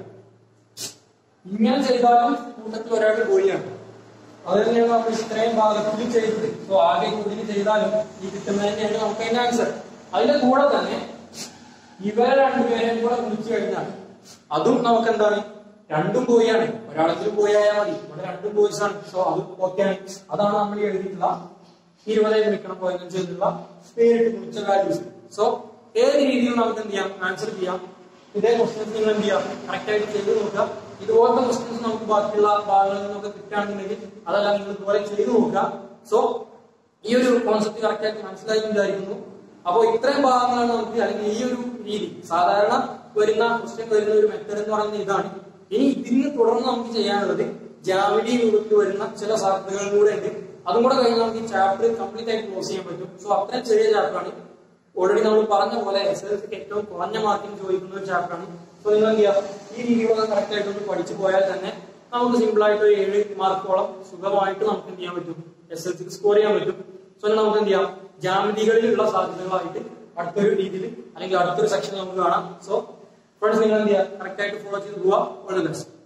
ഇങ്ങനെ ചെയ്താലും കൂട്ടത്തിൽ ഒരാൾ ബോയിയാണ് അത് തന്നെയാണ് നമ്മൾ ഇത്രയും ഭാഗത്തിൽ ചെയ്തത് സോ ആകെ കൂടുതൽ ചെയ്താലും ഈ കിട്ടുന്നത് തന്നെയാണ് നമുക്ക് അതിന്റെ ആൻസർ അതിന്റെ കൂടെ തന്നെ ഇവരെ രണ്ടുപേരെയും കൂടെ വിളിച്ചു കഴിഞ്ഞാൽ അതും നമുക്ക് എന്താണ് രണ്ടും ബോയാണ് ഒരാളെങ്കിലും ബോയ് ആയാൽ മതി ഇവിടെ രണ്ടും ബോയ്സ് ആണ് സോ അത് ഓക്കെയാണ് അതാണ് നമ്മൾ എഴുതിയിട്ടുള്ള ഇരുപതേ ഗുണിക്കണം പതിനഞ്ച് എന്നുള്ള പേരിട്ട് കുറിച്ച വാല്യൂസ് സോ ഏത് രീതിയിൽ നമുക്ക് എന്ത് ചെയ്യാം ആൻസർ ചെയ്യാം ഇതേ ക്വസ്റ്റ്യൻസ് നിങ്ങൾ എന്ത് ചെയ്യാം കറക്റ്റ് ആയിട്ട് ചെയ്ത് നോക്കുക ഇതുപോലത്തെ ക്വസ്റ്റ്യൻസ് നമുക്ക് ബാക്കിയുള്ള ഭാഗങ്ങളിൽ നിന്നൊക്കെ കിട്ടുകയാണെന്നുണ്ടെങ്കിൽ അതെല്ലാം നിങ്ങൾ ഇതുപോലെ ചെയ്ത് നോക്കുക സോ ഈ ഒരു കോൺസെപ്റ്റ് കറക്റ്റ് ആയിട്ട് മനസ്സിലായി എന്ന് വിചാരിക്കുന്നു അപ്പോൾ ഇത്രയും ഭാഗങ്ങളാണ് നമുക്ക് അല്ലെങ്കിൽ ഈ ഒരു രീതി സാധാരണ വരുന്ന ക്വസ്റ്റ്യൻ വരുന്ന ഒരു മെത്തേഡ് എന്ന് പറയുന്നത് ഇതാണ് ഇനി ഇതിന് തുടർന്ന് നമുക്ക് ചെയ്യാനുള്ളത് ജാമിഡി രൂപത്തിൽ വരുന്ന ചില സാധ്യതകളും കൂടെ ഉണ്ട് അതും കൂടെ കഴിഞ്ഞാൽ നമുക്ക് ഈ ചാപ്റ്റർ കംപ്ലീറ്റ് ആയിട്ട് ക്ലോസ് ചെയ്യാൻ പറ്റും സോ അത്രയും ചെറിയ ചാപ്റ്ററാണ് ഓൾറെഡി നമ്മൾ പറഞ്ഞ പോലെ എസ് എൽ സിക്ക് ഏറ്റവും കുറഞ്ഞ മാർക്കിന് ചോദിക്കുന്ന ഒരു ചാപ്റ്ററാണ് സോ നിങ്ങൾ എന്ത് ചെയ്യുക ഈ രീതിയിലൊക്കെ കറക്റ്റ് ആയിട്ട് ഒന്ന് പഠിച്ചു പോയാൽ തന്നെ നമുക്ക് സിമ്പിൾ ആയിട്ട് ഒരു ഏഴ് മാർക്കോളം സുഖമായിട്ട് നമുക്ക് എന്ത് ചെയ്യാൻ പറ്റും എസ് എൽ സിക്ക് സ്കോർ ചെയ്യാൻ പറ്റും സോ നമുക്ക് എന്ത് ചെയ്യാം ജാമിതികളിലുള്ള സാധ്യതകളായിട്ട് അടുത്തൊരു രീതിയിൽ അല്ലെങ്കിൽ അടുത്തൊരു സെക്ഷൻ നമുക്ക് കാണാം സോ ഫ്രണ്ട്സ് നിങ്ങൾ എന്ത് ചെയ്യുക കറക്റ്റ് ആയിട്ട് ഫോളോ ചെയ്ത് പോവുക all the best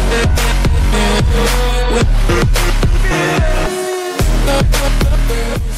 We'll be right back.